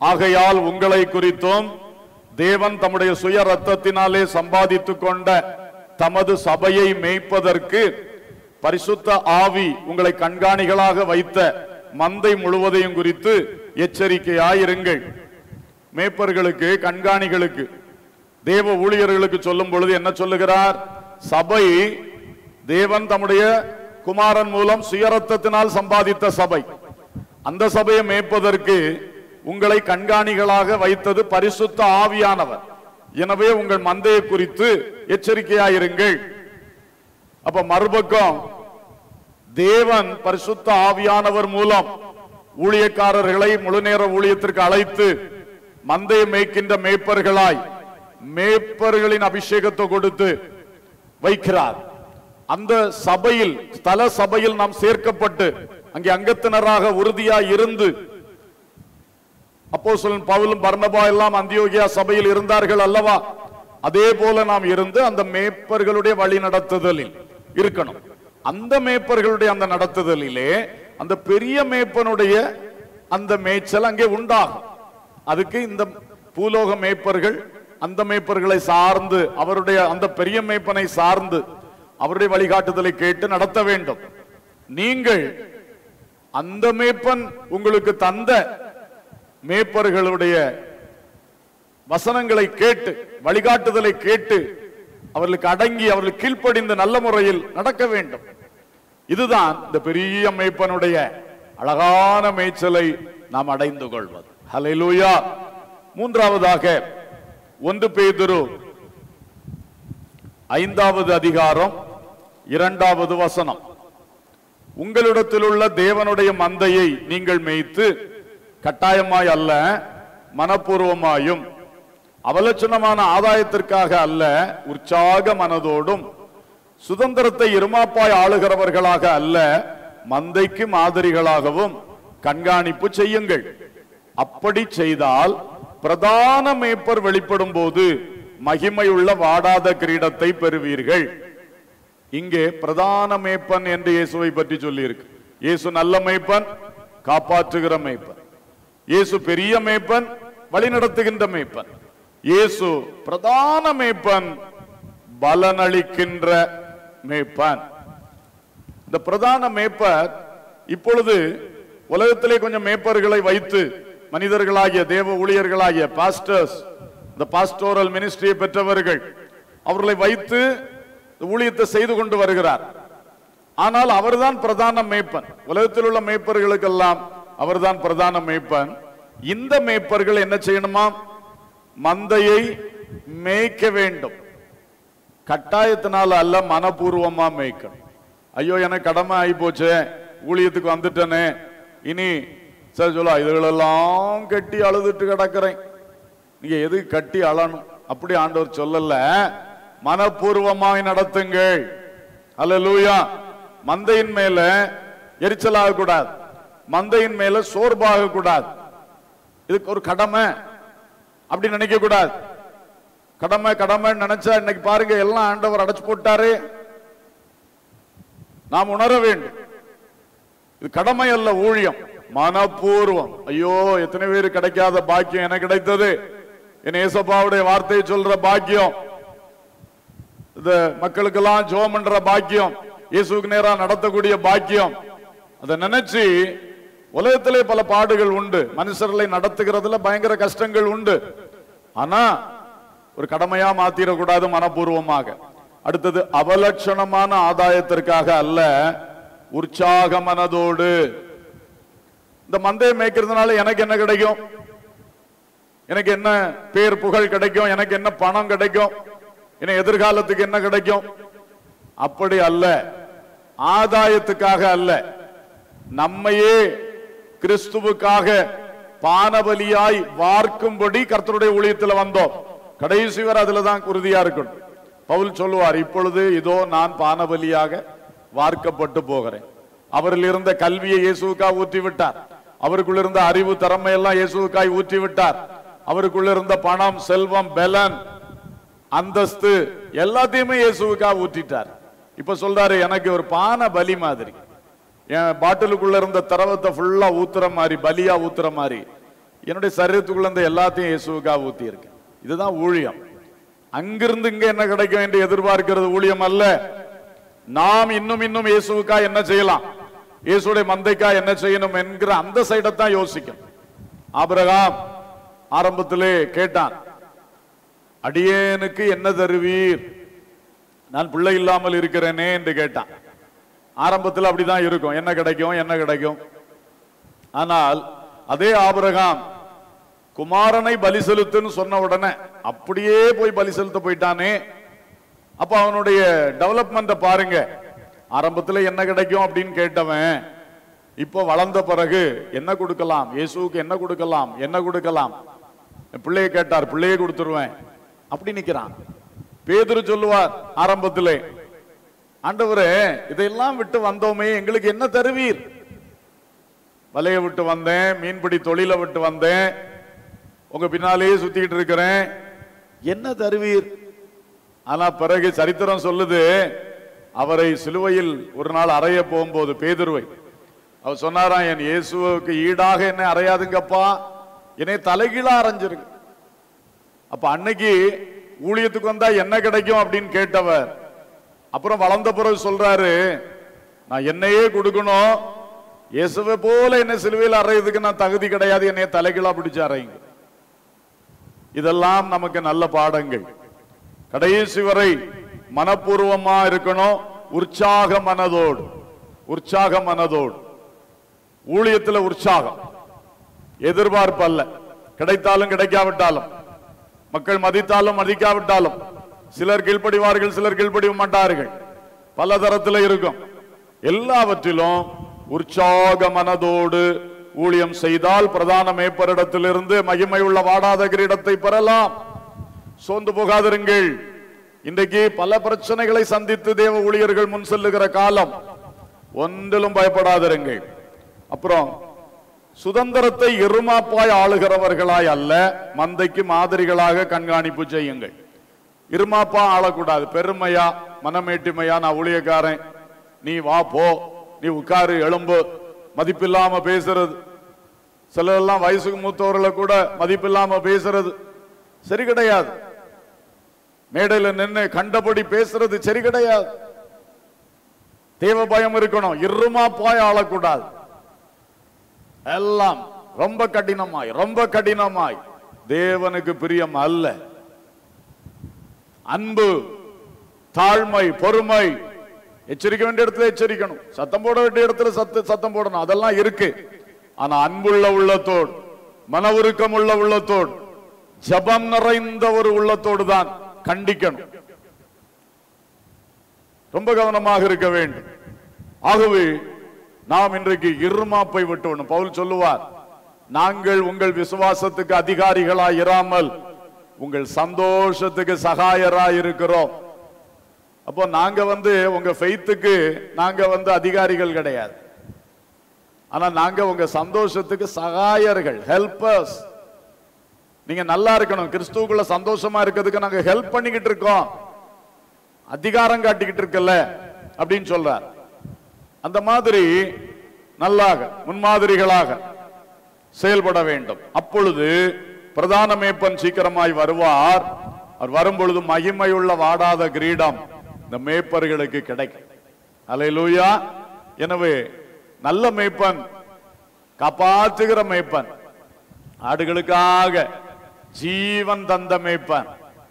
ஆகையால் உங்களை குறித்தும் தேவன் தம்முடைய சுய ரத்தத்தினாலே சம்பாதித்துக் கொண்ட தமது சபையை மேய்ப்பதற்கு பரிசுத்த ஆவி உங்களை கண்காணிகளாக வைத்த மந்தை முழுவதையும் குறித்து எச்சரிக்கையாயிருங்கள் மேய்ப்பர்களுக்கு கண்காணிகளுக்கு தேவ ஊழியர்களுக்கு சொல்லும் பொழுது என்ன சொல்லுகிறார் சபை தேவன் தம்முடைய குமாரன் மூலம் சுயரத்தத்தினால் சம்பாதித்த சபை அந்த சபையை மேய்ப்பதற்கு உங்களை கண்காணிகளாக வைத்தது பரிசுத்த ஆவியானவர் எனவே உங்கள் மந்தையை குறித்து எச்சரிக்கையாயிருங்கள் அப்ப மறுபக்கம் தேவன் பரிசுத்த ஆவியானவர் மூலம் ஊழியக்காரர்களை முழுநேர ஊழியத்திற்கு அழைத்து மந்தையை மேய்க்கின்ற மேய்ப்பர்களாய் மேய்ப்பர்களின் அபிஷேகத்தை கொடுத்து வைக்கிறார் அந்த சபையில் ஸ்தல சபையில் நாம் சேர்க்கப்பட்டு அங்கே அங்கத்தினராக உறுதியாய் இருந்து அப்போஸ்தலன் பவுலும் பர்னபா எல்லாம் அந்தியோகியா சபையில் இருந்தார்கள் அல்லவா அதே போல நாம் இருந்து அந்த மேய்ப்பர்களுடைய வழி நடத்துதலில் இருக்கணும் அந்த மேய்ப்பர்களுடைய அந்த நடத்துதலிலே அந்த பெரிய மேய்ப்பனுடைய அந்த மேய்ச்சல் அங்கே உண்டாகும் அதுக்கு இந்த பூலோக மேய்ப்பர்கள் அந்த மேய்ப்பர்களை சார்ந்து அவருடைய அந்த பெரிய மேய்ப்பனை சார்ந்து அவருடைய வழிகாட்டுதலை கேட்டு நடத்த வேண்டும் நீங்கள் அந்த மேய்ப்பன் உங்களுக்கு தந்த மேய்ப்பர்களுடைய வசனங்களை கேட்டு வழிகாட்டுதலை கேட்டு அவர்களுக்கு அடங்கி அவர்களுக்கு கீழ்ப்படிந்து நல்ல முறையில் நடக்க வேண்டும் இதுதான் இந்த பெரிய மேய்ப்பனுடைய அழகான மேய்ச்சலை நாம் அடைந்து கொள்வது ஹalleluya மூன்றாவதாக ஒன்று பேதுரு ஐந்தாவது அதிகாரம் இரண்டாவது வசனம் உங்களிடத்தில் உள்ள தேவனுடைய மந்தையை நீங்கள் மேய்த்து கட்டாயமாய் அல்ல மனப்பூர்வமாயும் அவலட்சணமான ஆதாயத்திற்காக அல்ல உற்சாக மனதோடும் சுதந்திரத்தை இருமாப்பாய் ஆளுகிறவர்களாக அல்ல மந்தைக்கு மாதிரிகளாகவும் கண்காணிப்பு செய்யுங்கள் அப்படி செய்தால் பிரதான மேய்ப்பர் வெளிப்படும் போது மகிமையுள்ள வாடாத கிரீடத்தை பெறுவீர்கள் இங்கே பிரதான மேய்ப்பன் என்று இயேசுவை பற்றி சொல்லியிருக்கு இயேசு நல்ல மேய்ப்பன் காப்பாற்றுகிற மேய்ப்பன் இயேசு பெரிய மேய்ப்பன் வழிநடத்துகின்ற மேய்ப்பன் இயேசு பிரதான மேய்ப்பன் பலனளிக்கின்ற மேய்ப்பன் இந்த பிரதான மேய்ப்பர் இப்பொழுது உலகத்திலே கொஞ்சம் மேய்ப்பர்களை வைத்து மனிதர்களாகிய தேவ ஊழியர்களாகிய பாஸ்டர்ஸ் இந்த பாஸ்டோரல் மினிஸ்ட்ரியை பெற்றவர்கள் அவர்களை வைத்து இந்த ஊழியத்தை செய்து கொண்டு வருகிறார் ஆனால் அவர்தான் பிரதான மேய்ப்பன் உலகத்தில் உள்ள மேய்ப்பர்களுக்கெல்லாம் அவர்தான் பிரதான மேய்ப்பன் இந்த மேய்ப்பர்கள் என்ன செய்யணுமா மந்தையை மேய்க்க வேண்டும் கட்டாயத்தினால அல்ல மனப்பூர்வமா மேய்க்கணும் ஐயோ எனக்கு கடமை ஆகி போச்சு ஊழியத்துக்கு வந்துட்டனே இனி சரி சொல்ல இதுகளெல்லாம் கட்டி அழுதுட்டு கிடக்கிறேன் நீங்க எது கட்டி அழணும் அப்படி ஆண்டவர் சொல்லல மனப்பூர்வமாய் நடத்துங்கள் அல்லேலூயா மந்தையின் மேல எரிச்சலாக கூடாது மந்தையின் மேல சோர்வாக கூடாது இதுக்கு ஒரு கடமை அப்படி நினைக்க கூடாது கடமை கடமை நினைச்சா இன்னைக்கு பாருங்க எல்லாம் ஆண்டவர் அடைச்சு போட்டாரு நாம் உணர வேண்டும் இது கடமை அல்ல ஊழியம் மனப்பூர்வம் ஐயோ எத்தனை பேர் கிடைக்காத பாக்கியம் எனக்கு கிடைத்தது என் ஏசப்பாவுடைய வார்த்தையை சொல்ற பாக்கியம் இந்த மக்களுக்கெல்லாம் ஜோம் பண்ற பாக்கியம் இயேசுக்கு நேரா நடத்தக்கூடிய பாக்கியம் அதை நினைச்சு உலகத்திலே பல பாடுகள் உண்டு மனுஷர்களை நடத்துகிறதுல பயங்கர கஷ்டங்கள் உண்டு ஆனா ஒரு கடமையா மாத்திரக்கூடாது மனப்பூர்வமாக அடுத்தது அவலட்சணமான ஆதாயத்திற்காக அல்ல உற்சாக மனதோடு இந்த மந்தையை மேய்க்கிறதுனால எனக்கு என்ன கிடைக்கும் எனக்கு என்ன பேர் புகழ் கிடைக்கும் எனக்கு என்ன பணம் கிடைக்கும் என எதிர்காலத்துக்கு என்ன கிடைக்கும் அப்படி அல்ல ஆதாயத்துக்காக அல்ல நம்மையே கிறிஸ்துவுக்காக பானபலியாய் வார்க்கும்படி கர்த்தருடைய ஊழியத்தில் வந்தோம் கடைசி வரை அதுல தான் உறுதியா இருக்கணும் பவுல் சொல்லுவார் இப்பொழுது இதோ நான் பானபலியாக வார்க்கப்பட்டு போகிறேன் அவரில் இருந்த கல்வியை இயேசுவுக்காக ஊற்றி விட்டார் அவருக்குள்ள இருந்த அறிவு திறமை எல்லாம் இயேசுவுக்காய் ஊற்றி விட்டார் அவருக்குள்ள இருந்த பணம் செல்வம் பெலன் அந்தஸ்து எல்லாத்தையுமே இயேசுவுக்காக ஊற்றிட்டார் இப்ப சொல்றாரு எனக்கு ஒரு பானை பலி மாதிரி என் பாட்டிலுக்குள்ள இருந்த திரவத்தை ஃபுல்லா ஊத்துற மாதிரி பலியா ஊத்துற மாதிரி என்னுடைய சரீரத்துக்குள்ள இந்த எல்லாத்தையும் இயேசுவுக்காக ஊத்தி இருக்கேன் இதுதான் ஊழியம் அங்கிருந்து இங்க என்ன கிடைக்கும் என்று எதிர்பார்க்கிறது ஊழியம் அல்ல நாம் இன்னும் இன்னும் இயேசுவுக்கா என்ன செய்யலாம் இயேசுடைய மந்தைக்கா என்ன செய்யணும் என்கிற அந்த சைடை தான் யோசிக்கும் ஆபிரகாம் ஆரம்பத்திலே கேட்டான் அடியேனுக்கு என்ன தருவீர் நான் பிள்ளை இல்லாமல் இருக்கிறேனே என்று கேட்டான் ஆரம்பத்தில் அப்படிதான் இருக்கும் என்ன கிடைக்கும் என்ன கிடைக்கும் ஆனால் அதே ஆபிரகாம் குமாரனை பலி செலுத்துன்னு சொன்ன உடனே அப்படியே போய் பலி செலுத்த போயிட்டானே அப்ப அவனுடைய டெவலப்மெண்ட்டை பாருங்க ஆரம்பத்துல என்ன கிடைக்கும் அப்படின்னு கேட்டவன் இப்போ வளர்ந்த பிறகு என்ன கொடுக்கலாம் இயேசுவுக்கு என்ன கொடுக்கலாம் என்ன கொடுக்கலாம் என் பிள்ளையை கேட்டார் பிள்ளையை கொடுத்துருவேன் அப்படி நிக்கிறான் பேதுரு சொல்லுவார் ஆரம்பத்திலே ஆண்டவரே இதையெல்லாம் விட்டு வந்தோமே எங்களுக்கு என்ன தருவீர் வலையை விட்டு வந்தேன் மீன்பிடி தொழிலை விட்டு வந்தேன் உங்க பின்னாலேயே சுத்திக்கிட்டு இருக்கிறேன் என்ன தருவீர் ஆனா பிறகு சரித்திரம் சொல்லுது அவரை சிலுவையில் ஒரு நாள் அறைய போகும்போது பேதுருவை அவர் சொன்னாராம் என் இயேசுவுக்கு ஈடாக என்ன அறையாதுங்கப்பா என்னை தலைகீழா அரைஞ்சிருக்கு அப்ப அன்னைக்கு ஊழியத்துக்கு வந்தா என்ன கிடைக்கும் அப்படின்னு கேட்டவர் அப்புறம் வளர்ந்த பிறகு சொல்றாரு நான் என்னையே கொடுக்கணும் இயேசுவை போல என்ன சிலுவையில் அறையதுக்கு நான் தகுதி கிடையாது என்னைய தலைகீழா பிடிச்சு அறையுங்க இதெல்லாம் நமக்கு நல்ல பாடங்கள் கடைசி வரை மனப்பூர்வமா இருக்கணும் உற்சாக மனதோடு உற்சாக மனதோடு ஊழியத்துல உற்சாகம் எதிர்பார்ப்பு அல்ல கிடைத்தாலும் கிடைக்காவிட்டாலும் மக்கள் மதித்தாலும் மதிக்காவிட்டாலும் சிலர் கீழ்ப்படிவார்கள் சிலர் கீழ்ப்படிய மாட்டார்கள் பல தரத்துல இருக்கும் எல்லாவற்றிலும் உற்சாக மனதோடு ஊழியம் செய்தால் பிரதான மேப்பரிடத்திலிருந்து மகிமை உள்ள வாடாத கிரீடத்தை பெறலாம் சோர்ந்து போகாதிருங்கள் இன்றைக்கு பல பிரச்சனைகளை சந்தித்து தேவ ஊழியர்கள் முன் செல்லுகிற காலம் ஒன்றிலும் பயப்படாதிருங்கள் அப்புறம் சுதந்திரத்தை இருமாப்பாய் ஆளுகிறவர்களாய் அல்ல மந்தைக்கு மாதிரிகளாக கண்காணிப்பு செய்யுங்கள் இருமாப்பா ஆளக்கூடாது பெருமையா மனமேட்டிமையா நான் ஊழியக்காரன் நீ வா போ நீ உட்காரு எழும்பு மதிப்பில்லாம பேசுறது சிலரெல்லாம் வயசுக்கு மூத்தவர்களை கூட மதிப்பில்லாம பேசுறது சரி கிடையாது மேடையில நின்னு கண்டபடி பேசுறது சரி கிடையாது தேவ பயம் இருக்கணும் இருமா பாய் ஆளக்கூடாது எல்லாம் ரொம்ப கடினமாய் ரொம்ப கடினமாய் தேவனுக்கு பிரியம் அல்ல அன்பு தாழ்மை பொறுமை எச்சரிக்க வேண்டிய இடத்துல எச்சரிக்கணும் சத்தம் போட வேண்டிய இடத்துல சத்த சத்தம் போடணும் அதெல்லாம் இருக்கு ஆனா அன்புள்ள உள்ளத்தோடு மன உருக்கம் உள்ள உள்ளத்தோடு ஜபம் நிறைந்த ஒரு உள்ளத்தோடு தான் கண்டிக்கணும் ரொம்ப கவனமாக இருக்க வேண்டும் ஆகவே நாம் இன்றைக்கு இருமாப்பை விட்டு பவுல் சொல்லுவார் நாங்கள் உங்கள் விசுவாசத்துக்கு அதிகாரிகளாய் இராமல் உங்கள் சந்தோஷத்துக்கு சகாயராய் இருக்கிறோம் அப்போ நாங்க வந்து உங்க ஃபெய்த்துக்கு நாங்க வந்து அதிகாரிகள் கிடையாது ஆனா நாங்க உங்க சந்தோஷத்துக்கு சகாயர்கள் ஹெல்பர்ஸ் நீங்க நல்லா இருக்கணும் கிறிஸ்துவுக்குள்ள சந்தோஷமா இருக்கிறதுக்கு நாங்க ஹெல்ப் பண்ணிக்கிட்டு இருக்கோம் அதிகாரம் காட்டிக்கிட்டு இருக்கல அப்படின்னு சொல்றார் அந்த மாதிரி நல்லாக முன்மாதிரிகளாக செயல்பட வேண்டும் அப்பொழுது பிரதான மேப்பன் சீக்கிரமாய் வருவார் அவர் வரும்பொழுது மகிமையுள்ள வாடாத கிரீடம் இந்த மேய்ப்பர்களுக்கு கிடைக்கும் அல்லேலூயா எனவே நல்ல மேய்ப்பன் காப்பாற்றுகிற மேய்ப்பன் ஆடுகளுக்காக ஜீவன் தந்த மேய்ப்பன்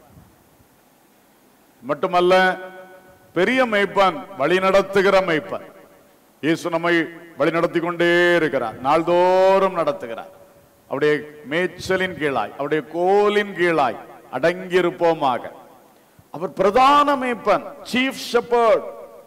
மட்டுமல்ல பெரிய மேய்ப்பன் வழி நடத்துகிற மேய்ப்பன் இயேசு நம்மை வழி நடத்தி கொண்டே இருக்கிறார் நாள்தோறும் நடத்துகிறார் அவருடைய மேய்ச்சலின் கீழாய் அவருடைய கோலின் கீழாய் அடங்கி இருப்போமாக அவர் பிரதான மேய்ப்பன் chief shepherd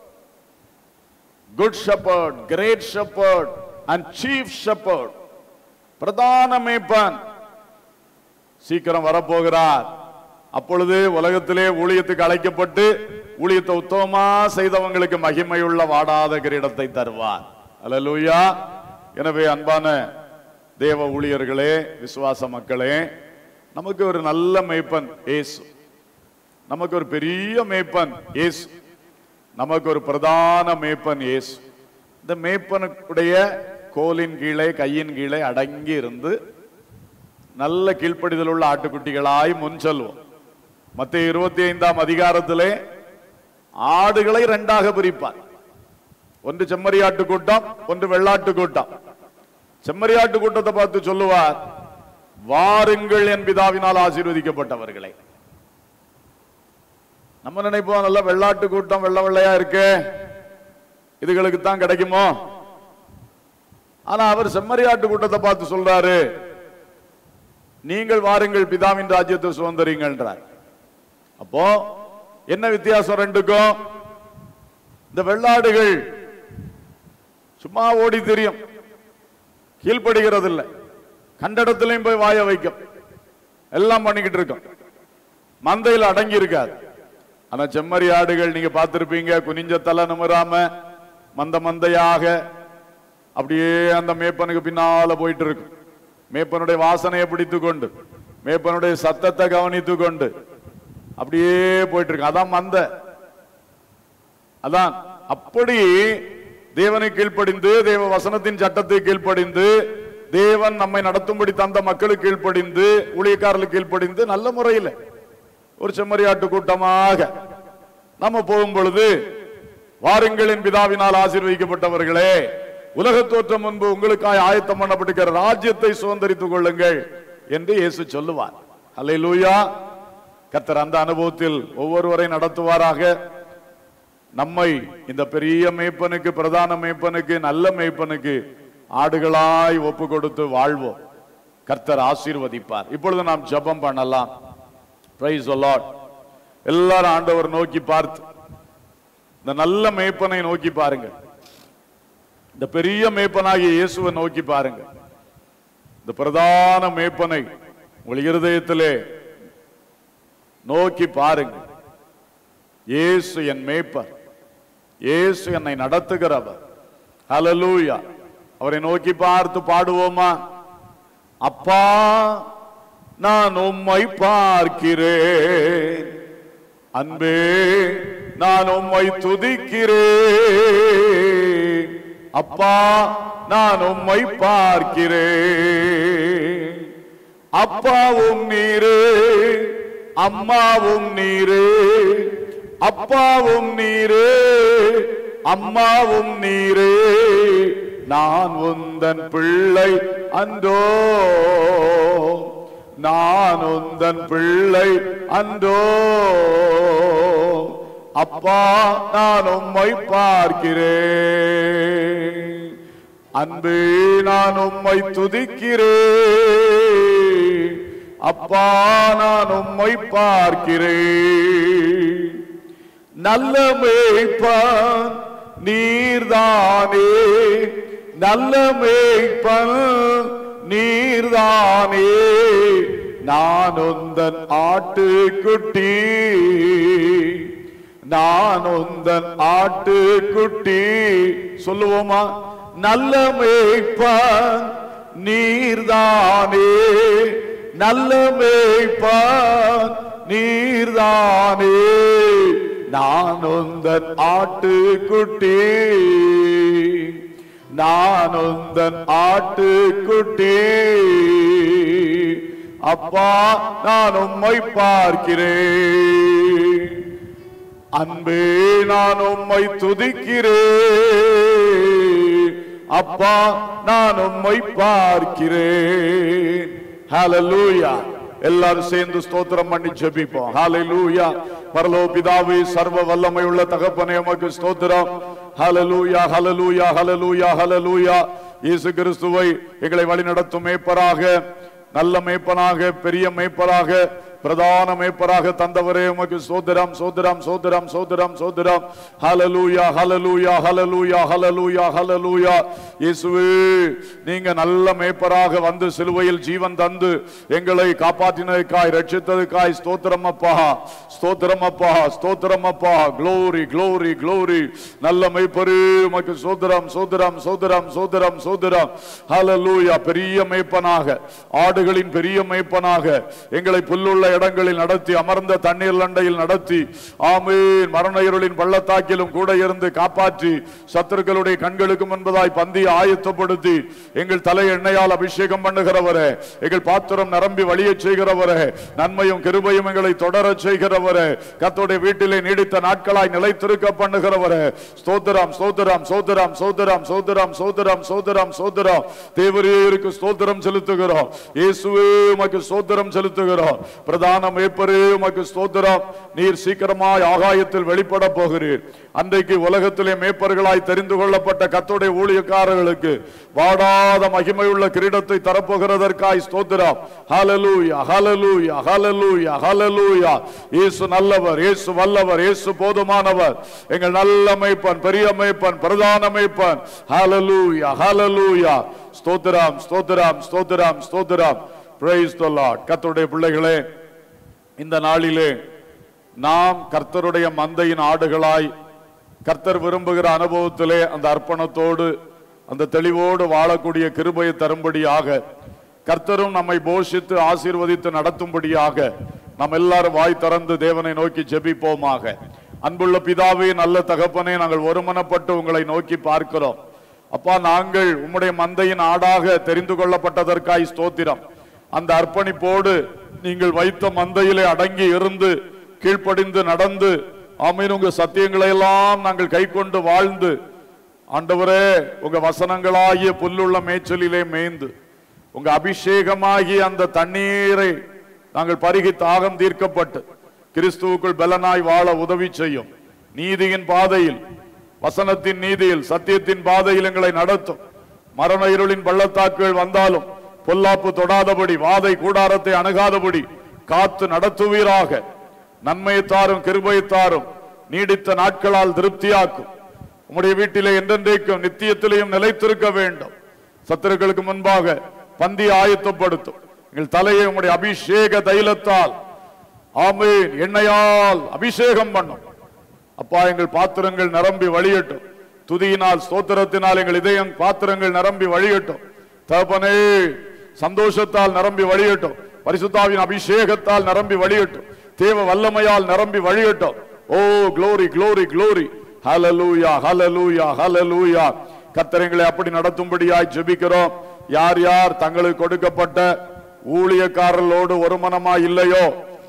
good shepherd great shepherd and chief shepherd பிரதான மேய்ப்பன் சீக்கிரம் வரப்போகிறார் அப்பொழுது உலகத்திலே ஊழியத்துக்கு அழைக்கப்பட்டு ஊழியத்தை உத்தமமா செய்தவங்களுக்கு மகிமையுள்ள வாடாத கிரீடத்தை தருவார் அல்லேலூயா எனவே அன்பான தேவ ஊழியர்களே விசுவாச மக்களே நமக்கு ஒரு நல்ல மேய்ப்பன் இயேசு நமக்கு ஒரு பெரிய மேய்ப்பன் இயேசு நமக்கு ஒரு பிரதான மேய்ப்பன் இயேசு இந்த மேய்ப்பனுடைய கோலின் கீழே கையின் கீழே அடங்கி இருந்து நல்ல கீழ்ப்படிதல் உள்ள ஆட்டுக்குட்டிகளாய் முன் செல்வோம் மத்திய இருபத்தி ஐந்தாம் அதிகாரத்திலே ஆடுகளை இரண்டாக பிரிப்பார் ஒன்று செம்மறியாட்டு கூட்டம் ஒன்று வெள்ளாட்டு கூட்டம் செம்மறியாட்டு கூட்டத்தை பார்த்து சொல்லுவார் வாருங்கள் என் பிதாவினால் ஆசீர்வதிக்கப்பட்டவர்களே நம்ம நினைப்போம் நல்ல வெள்ளாட்டு கூட்டம் வெள்ள வெள்ளையா இருக்கு இதுகளுக்கு தான் கிடைக்குமோ ஆனா அவர் செம்மறியாட்டு கூட்டத்தை பார்த்து சொல்றாரு நீங்கள் வாருங்கள் பிதாவின் ராஜ்யத்தை சுதந்திரிங்கன்றார் அப்போ என்ன வித்தியாசம் ரெண்டுக்கும் இந்த வெள்ளாடுகள் சும்மா ஓடி தெரியும் கீழ்ப்படுகிறது இல்ல கண்ட இடத்துலயும் போய் வாய வைக்கும் எல்லாம் பண்ணிக்கிட்டு இருக்கும் மந்தையில் அடங்கி இருக்காது ஆனா செம்மறி ஆடுகள் நீங்க பார்த்திருப்பீங்க குனிஞ்ச தலை நிமிராம மந்த மந்தையாக அப்படியே அந்த மேப்பனுக்கு பின்னால போயிட்டு இருக்கும் மேப்பனுடைய வாசனையை பிடித்து கொண்டு மேப்பனுடைய சத்தத்தை கவனித்து கொண்டு அப்படியே போயிட்டு இருக்கு அதான் மந்த அதான் அப்படி தேவனை கீழ்ப்படிந்து தேவ வசனத்தின் சட்டத்தை கீழ்ப்படிந்து தேவன் நம்மை நடத்தும்படி தந்த மக்களுக்கு கீழ்ப்படிந்து ஊழியக்காரர்களுக்கு கீழ்ப்படிந்து நல்ல முறையில் ஒரு செம்மறியாட்டு கூட்டமாக நம்ம போகும் பொழுது வாருங்களின் பிதாவினால் ஆசீர்வதிக்கப்பட்டவர்களே உலக தோற்றம் முன்பு உங்களுக்காய் ஆயத்தம் பண்ணப்பட்டிருக்கிற ராஜ்யத்தை சுதந்திரித்துக் கொள்ளுங்கள் என்று இயேசு சொல்லுவார் அல்லேலூயா கர்த்தர் அந்த அனுபவத்தில் ஒவ்வொருவரை நடத்துவாராக நம்மை இந்த பெரிய மேய்ப்பனுக்கு பிரதான மேய்ப்பனுக்கு நல்ல மேய்ப்பனுக்கு ஆடுகளாய் ஒப்பு கொடுத்து வாழ்வோம் கர்த்தர் ஆசீர்வதிப்பார் இப்பொழுது நாம் ஜெபம் பண்ணலாம் பிரைஸ் லார்ட் எல்லாரும் ஆண்டவர் நோக்கி பார்த்து இந்த நல்ல மேய்ப்பனை நோக்கி பாருங்க இந்த பெரிய மேய்ப்பனாகிய இயேசுவை நோக்கி பாருங்க இந்த பிரதான மேய்ப்பனை உங்கள் இருதயத்திலே நோக்கி பாருங்க இயேசு என் மேய்ப்பர் இயேசு என்னை நடத்துகிறவர் ஹalleluya அவரை நோக்கி பார்த்து பாடுவோமா அப்பா நான் உம்மை பார்க்கிறேன் அன்பே நான் உம்மை துதிக்கிறேன் அப்பா நான் உம்மை பார்க்கிறேன் அப்பாவும் நீரே அம்மாவும் நீரே அப்பாவும் நீரே அம்மாவும் நீரே நான் உந்தன் பிள்ளை அன்றோ நான் உந்தன் பிள்ளை அன்றோ அப்பா நான் உம்மை பார்க்கிறேன் அன்பே நான் உம்மை துதிக்கிறேன் அப்பா நான் உம்மை பார்க்கிறேன் நல்ல மேய்ப்பன் நீர்தானே நல்ல மேய்ப்பன் நீர்தானே நான் உந்தன் ஆட்டுக்குட்டி நான் உந்தன் ஆட்டுக்குட்டி சொல்லுவோமா நல்ல மேய்ப்பன் நீர்தானே நல்ல மேய்ப்பன் நீர்தானே நான் உந்தன் ஆட்டுக்குட்டி நான் உந்தன் ஆட்டுக்குட்டி அப்பா நான் உம்மை பார்க்கிறேன் அன்பே நான் உம்மை துதிக்கிறேன் அப்பா நான் உம்மை பார்க்கிறேன் ஹalleluya எல்லாரும் சேர்ந்து ஸ்தோத்திரம் பண்ணி ஜெபிப்போம் ஹalleluya பரலோ பிதாவே சர்வ வல்லமை உள்ள தகப்பனே உமக்கு ஸ்தோத்திரம் ஹalleluya ஹalleluya ஹalleluya ஹalleluya இயேசு கிறிஸ்துவை எங்களை வழிநடத்தும் மேய்ப்பராக நல்ல மேய்ப்பனாக பெரிய மேய்ப்பராக பிரதான மேய்ப்பராக தந்தவரே உமக்கு சோதரம் சோதரம் சோதரம் சோதரம் சோதரம் ஹalleluya ஹalleluya ஹalleluya ஹalleluya ஹalleluya இயேசுவே நீங்க நல்ல மேய்ப்பராக வந்து சிலுவையில் ஜீவன் தந்து எங்களை காப்பாற்றினதுக்காய் ரட்சித்ததுக்காய் ஸ்தோத்திரம் அப்பா ஸ்தோத்திரம் அப்பா ஸ்தோத்திரம் அப்பா glory glory glory நல்ல மேய்ப்பரே உமக்கு சோதரம் சோதரம் சோதரம் சோதரம் சோதரம் ஹalleluya பெரிய மேய்ப்பனாக ஆடுகளின் பெரிய மேய்ப்பனாக எங்களை புல்லுள்ள இடங்களில் நடத்தி அமர்ந்த தண்ணீர் லண்டையில் நடத்தி ஆமீன் மரண இருளின் பள்ளத்தாக்கிலும் கூட இருந்து காப்பாற்றி சத்துருக்களுடைய கண்களுக்கு முன்பதாய் பந்தியை ஆயத்தப்படுத்தி எங்கள் தலை எண்ணெயால் அபிஷேகம் பண்ணுகிறவரே எங்கள் பாத்திரம் நிரம்பி வழியச் செய்கிறவரே நன்மையும் கிருபையும் எங்களை தொடரச் செய்கிறவரே கர்த்தருடைய வீட்டிலே நீடித்த நாட்களாய் நிலைத்திருக்க பண்ணுகிறவரே ஸ்தோத்திரம் ஸ்தோத்திரம் ஸ்தோத்திரம் ஸ்தோத்திரம் ஸ்தோத்திரம் ஸ்தோத்திரம் ஸ்தோத்திரம் ஸ்தோத்திரம் தேவரீருக்கு ஸ்தோத்திரம் செலுத்துகிறோம் இயேசுவே உமக்கு ஸ்தோத்திரம் செலுத்துகிறோம் பிரதான மேய்ப்பரே உமக்கு ஸ்தோத்திரம் நீர் சீக்கிரமாய் ஆகாயத்தில் வெளிப்பட போகிறீர் அன்றைக்கு உலகத்திலே மேய்ப்பர்களாய் தெரிந்து கொள்ளப்பட்ட கத்தோடைய ஊழியக்காரர்களுக்கு வாடாத மகிமையுள்ள கிரீடத்தை தரப்போகிறதற்காய் ஸ்தோத்திரம் ஹalleluya ஹalleluya ஹalleluya ஹalleluya இயேசு நல்லவர் இயேசு வல்லவர் இயேசு போதுமானவர் எங்கள் நல்ல மேய்ப்பன் பெரிய மேய்ப்பன் பிரதான மேய்ப்பன் ஹalleluya ஹalleluya ஸ்தோத்திரம் ஸ்தோத்திரம் ஸ்தோத்திரம் ஸ்தோத்திரம் praise the lord கர்த்தருடைய பிள்ளைகளே இந்த நாளிலே நாம் கர்த்தருடைய மந்தையின் ஆடுகளாய் கர்த்தர் விரும்புகிற அனுபவத்திலே அந்த அர்ப்பணத்தோடு அந்த தெளிவோடு வாழக்கூடிய கிருபையை தரும்படியாக கர்த்தரும் நம்மை போஷித்து ஆசீர்வதித்து நடத்தும்படியாக நாம் எல்லாரும் வாய் திறந்து தேவனை நோக்கி ஜெபிப்போமாக அன்புள்ள பிதாவே நல்ல தகப்பனே நாங்கள் ஒருமனப்பட்டு உங்களை நோக்கி பார்க்கிறோம் அப்பா நாங்கள் உம்முடைய மந்தையின் ஆடாக தெரிந்து கொள்ளப்பட்டதற்காய் ஸ்தோத்திரம் அந்த அர்ப்பணிப்போடு நீங்கள் வைத்த மந்தையிலே அடங்கி இருந்து கீழ்ப்படிந்து நடந்து ஆமீன் உங்க சத்தியங்களை எல்லாம் நாங்கள் கை கொண்டு வாழ்ந்து ஆண்டவரே உங்க வசனங்களாகிய புல்லுள்ள மேய்ச்சலிலே மேய்ந்து உங்க அபிஷேகமாகிய அந்த தண்ணீரை நாங்கள் பருகி தாகம் தீர்க்கப்பட்டு கிறிஸ்துவுக்குள் பலனாய் வாழ உதவி செய்யும் நீதியின் பாதையில் வசனத்தின் நீதியில் சத்தியத்தின் பாதையில் எங்களை நடத்தும் மரண இருளின் பள்ளத்தாக்குகள் வந்தாலும் பொல்லாப்பு தொடாதபடி வாதை கூடாரத்தை அணுகாதபடி காத்து நடத்துவீராக நன்மையை தாரும் கிருபையை தாரும் நீடித்த நாட்களால் திருப்தியாக்கும் உம்முடைய வீட்டிலே என்றென்றைக்கும் நித்தியத்திலேயும் நிலைத்திருக்க வேண்டும் சத்துருக்களுக்கு முன்பாக பந்தி ஆயத்தப்படுத்தும் எங்கள் தலையை உம்முடைய அபிஷேக தைலத்தால் ஆமீன் எண்ணெயால் அபிஷேகம் பண்ணும் அப்பா எங்கள் பாத்திரங்கள் நிரம்பி வழியட்டும் துதியினால் ஸ்தோத்திரத்தினால் எங்கள் இதயம் பாத்திரங்கள் நிரம்பி வழியட்டும் தகப்பனே சந்தோஷத்தால் நிரம்பி வழியட்டும் பரிசுத்தாவின் அபிஷேகத்தால் நிரம்பி வழியட்டும் தேவ வல்லமையால் நிரம்பி வழியட்டும் O glory glory glory hallelujah hallelujah hallelujah கர்த்தரங்களை அப்படி நடத்தும்படியாய் ஜெபிக்கிறோம் யார் யார் தங்களுக்கு கொடுக்கப்பட்ட ஊழியக்காரர்களோடு ஒரு மனமாய் இல்லையோ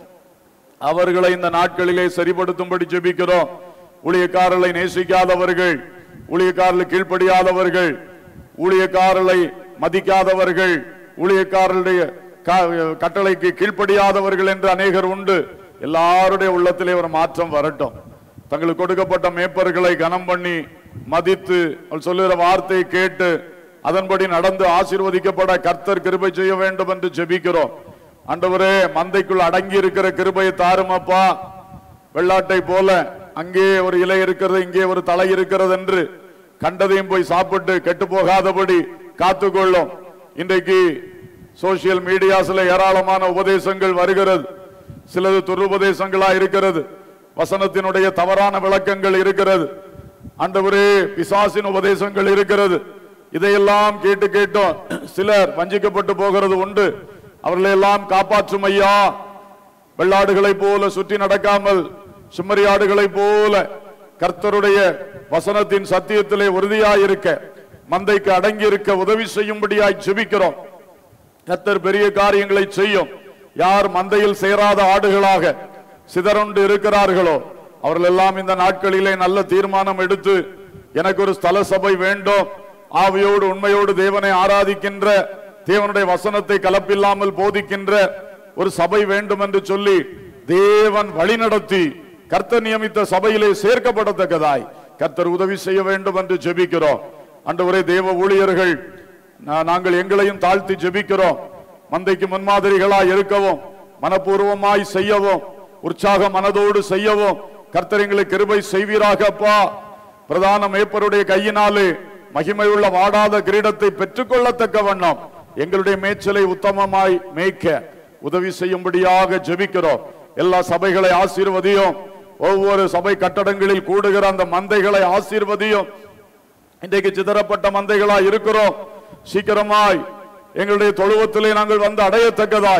அவர்களை இந்த நாட்களிலே சரிப்படுத்தும்படி ஜெபிக்கிறோம் ஊழியக்காரர்களை நேசிக்காதவர்கள் ஊழியக்காரர்களுக்கு கீழ்ப்படியாதவர்கள் ஊழியக்காரர்களை மதிக்காதவர்கள் ஊழியக்காரருடைய க- கட்டளைக்கு கீழ்ப்படியாதவர்கள் என்று அநேகர் உண்டு எல்லாருடைய உள்ளத்திலே ஒரு மாற்றம் வரட்டும் தங்களுக்கு கொடுக்கப்பட்ட மேய்ப்பர்களை கனம் பண்ணி மதித்து அவள் சொல்லுகிற வார்த்தையை கேட்டு அதன்படி நடந்து ஆசீர்வதிக்கப்பட கர்த்தர் கிருபை செய்ய வேண்டும் என்று ஜெபிக்கிறோம் ஆண்டவரே மந்தைக்குள் அடங்கி இருக்கிற கிருபையை தாருமப்பா வெள்ளாட்டை போல அங்கே ஒரு இலை இருக்கிறது இங்கே ஒரு தலை இருக்கிறது என்று கண்டதையும் போய் சாப்பிட்டு கெட்டு போகாதபடி காத்துக்கொள்ளும் இன்றைக்கு சோசியல் மீடியாஸ்ல ஏராளமான உபதேசங்கள் வருகிறது சிலது துருபதேசங்களா இருக்கிறது வசனத்தினுடைய தவறான விளக்கங்கள் இருக்கிறது ஆண்டவரே பிசாசின் உபதேசங்கள் இருக்கிறது இதையெல்லாம் கேட்டு கேட்டோம் சிலர் வஞ்சிக்கப்பட்டு போகிறது உண்டு அவர்களை எல்லாம் காப்பாற்றும் ஐயா வெள்ளாடுகளைப் போல சுற்றி நடக்காமல் செம்மறியாடுகளைப் போல கர்த்தருடைய வசனத்தின் சத்தியத்திலே உறுதியாய் இருக்க மந்தைக்கு அடங்கி இருக்க உதவி செய்யும்படியாய் ஜெபிக்கிறோம் கர்த்தர் பெரிய காரியங்களை செய்யும் யார் மந்தையில் சேராத ஆடுகளாக சிதறுண்டு இருக்கிறார்களோ அவர்கள் எல்லாம் இந்த நாட்களிலே நல்ல தீர்மானம் எடுத்து எனக்கு ஒரு ஸ்தல சபை வேண்டும் ஆவியோடு உண்மையோடு தேவனை ஆராதிக்கின்ற தேவனுடைய வசனத்தை கலப்பில்லாமல் போதிக்கின்ற ஒரு சபை வேண்டும் என்று சொல்லி தேவன் வழிநடத்தி கர்த்தர் நியமித்த சபையிலே சேர்க்கப்படத்தக்கதாய் கர்த்தர் உதவி செய்ய வேண்டும் என்று ஜெபிக்கிறோம் அன்றுவரே தேவ ஊழியர்கள் நா- நாங்கள் எங்களையும் தாழ்த்தி ஜெபிக்கிறோம் மந்தைக்கு முன்மாதிரிகளாய் இருக்கவும் மனப்பூர்வமாய் செய்யவும் உற்சாக மனதோடு செய்யவும் கர்த்தர் எங்களை கிருபை செய்வீராக அப்பா பிரதான மேய்ப்பருடைய கையினாலே மகிமையுள்ள வாடாத கிரீடத்தை பெற்றுக்கொள்ளத்தக்க வண்ணம் எங்களுடைய மேய்ச்சலை உத்தமமாய் மேய்க்க உதவி செய்யும்படியாக ஜெபிக்கிறோம் எல்லா சபைகளை ஆசீர்வதியும் ஒவ்வொரு சபை கட்டடங்களில் கூடுகிற அந்த மந்தைகளை ஆசீர்வதியும் இன்றைக்கு சிதறப்பட்ட மந்தைகளா இருக்கிறோம் சீக்கிரமாய் எங்களுடைய தொழுவத்திலே நாங்கள் வந்து அடையத்தக்கதாய்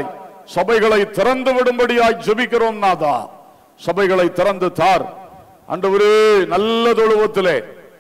சபைகளை திறந்து விடும்படியாய் ஜெபிக்கிறோம் நாதா சபைகளை திறந்து தார் ஆண்டவரே நல்ல தொழுவத்திலே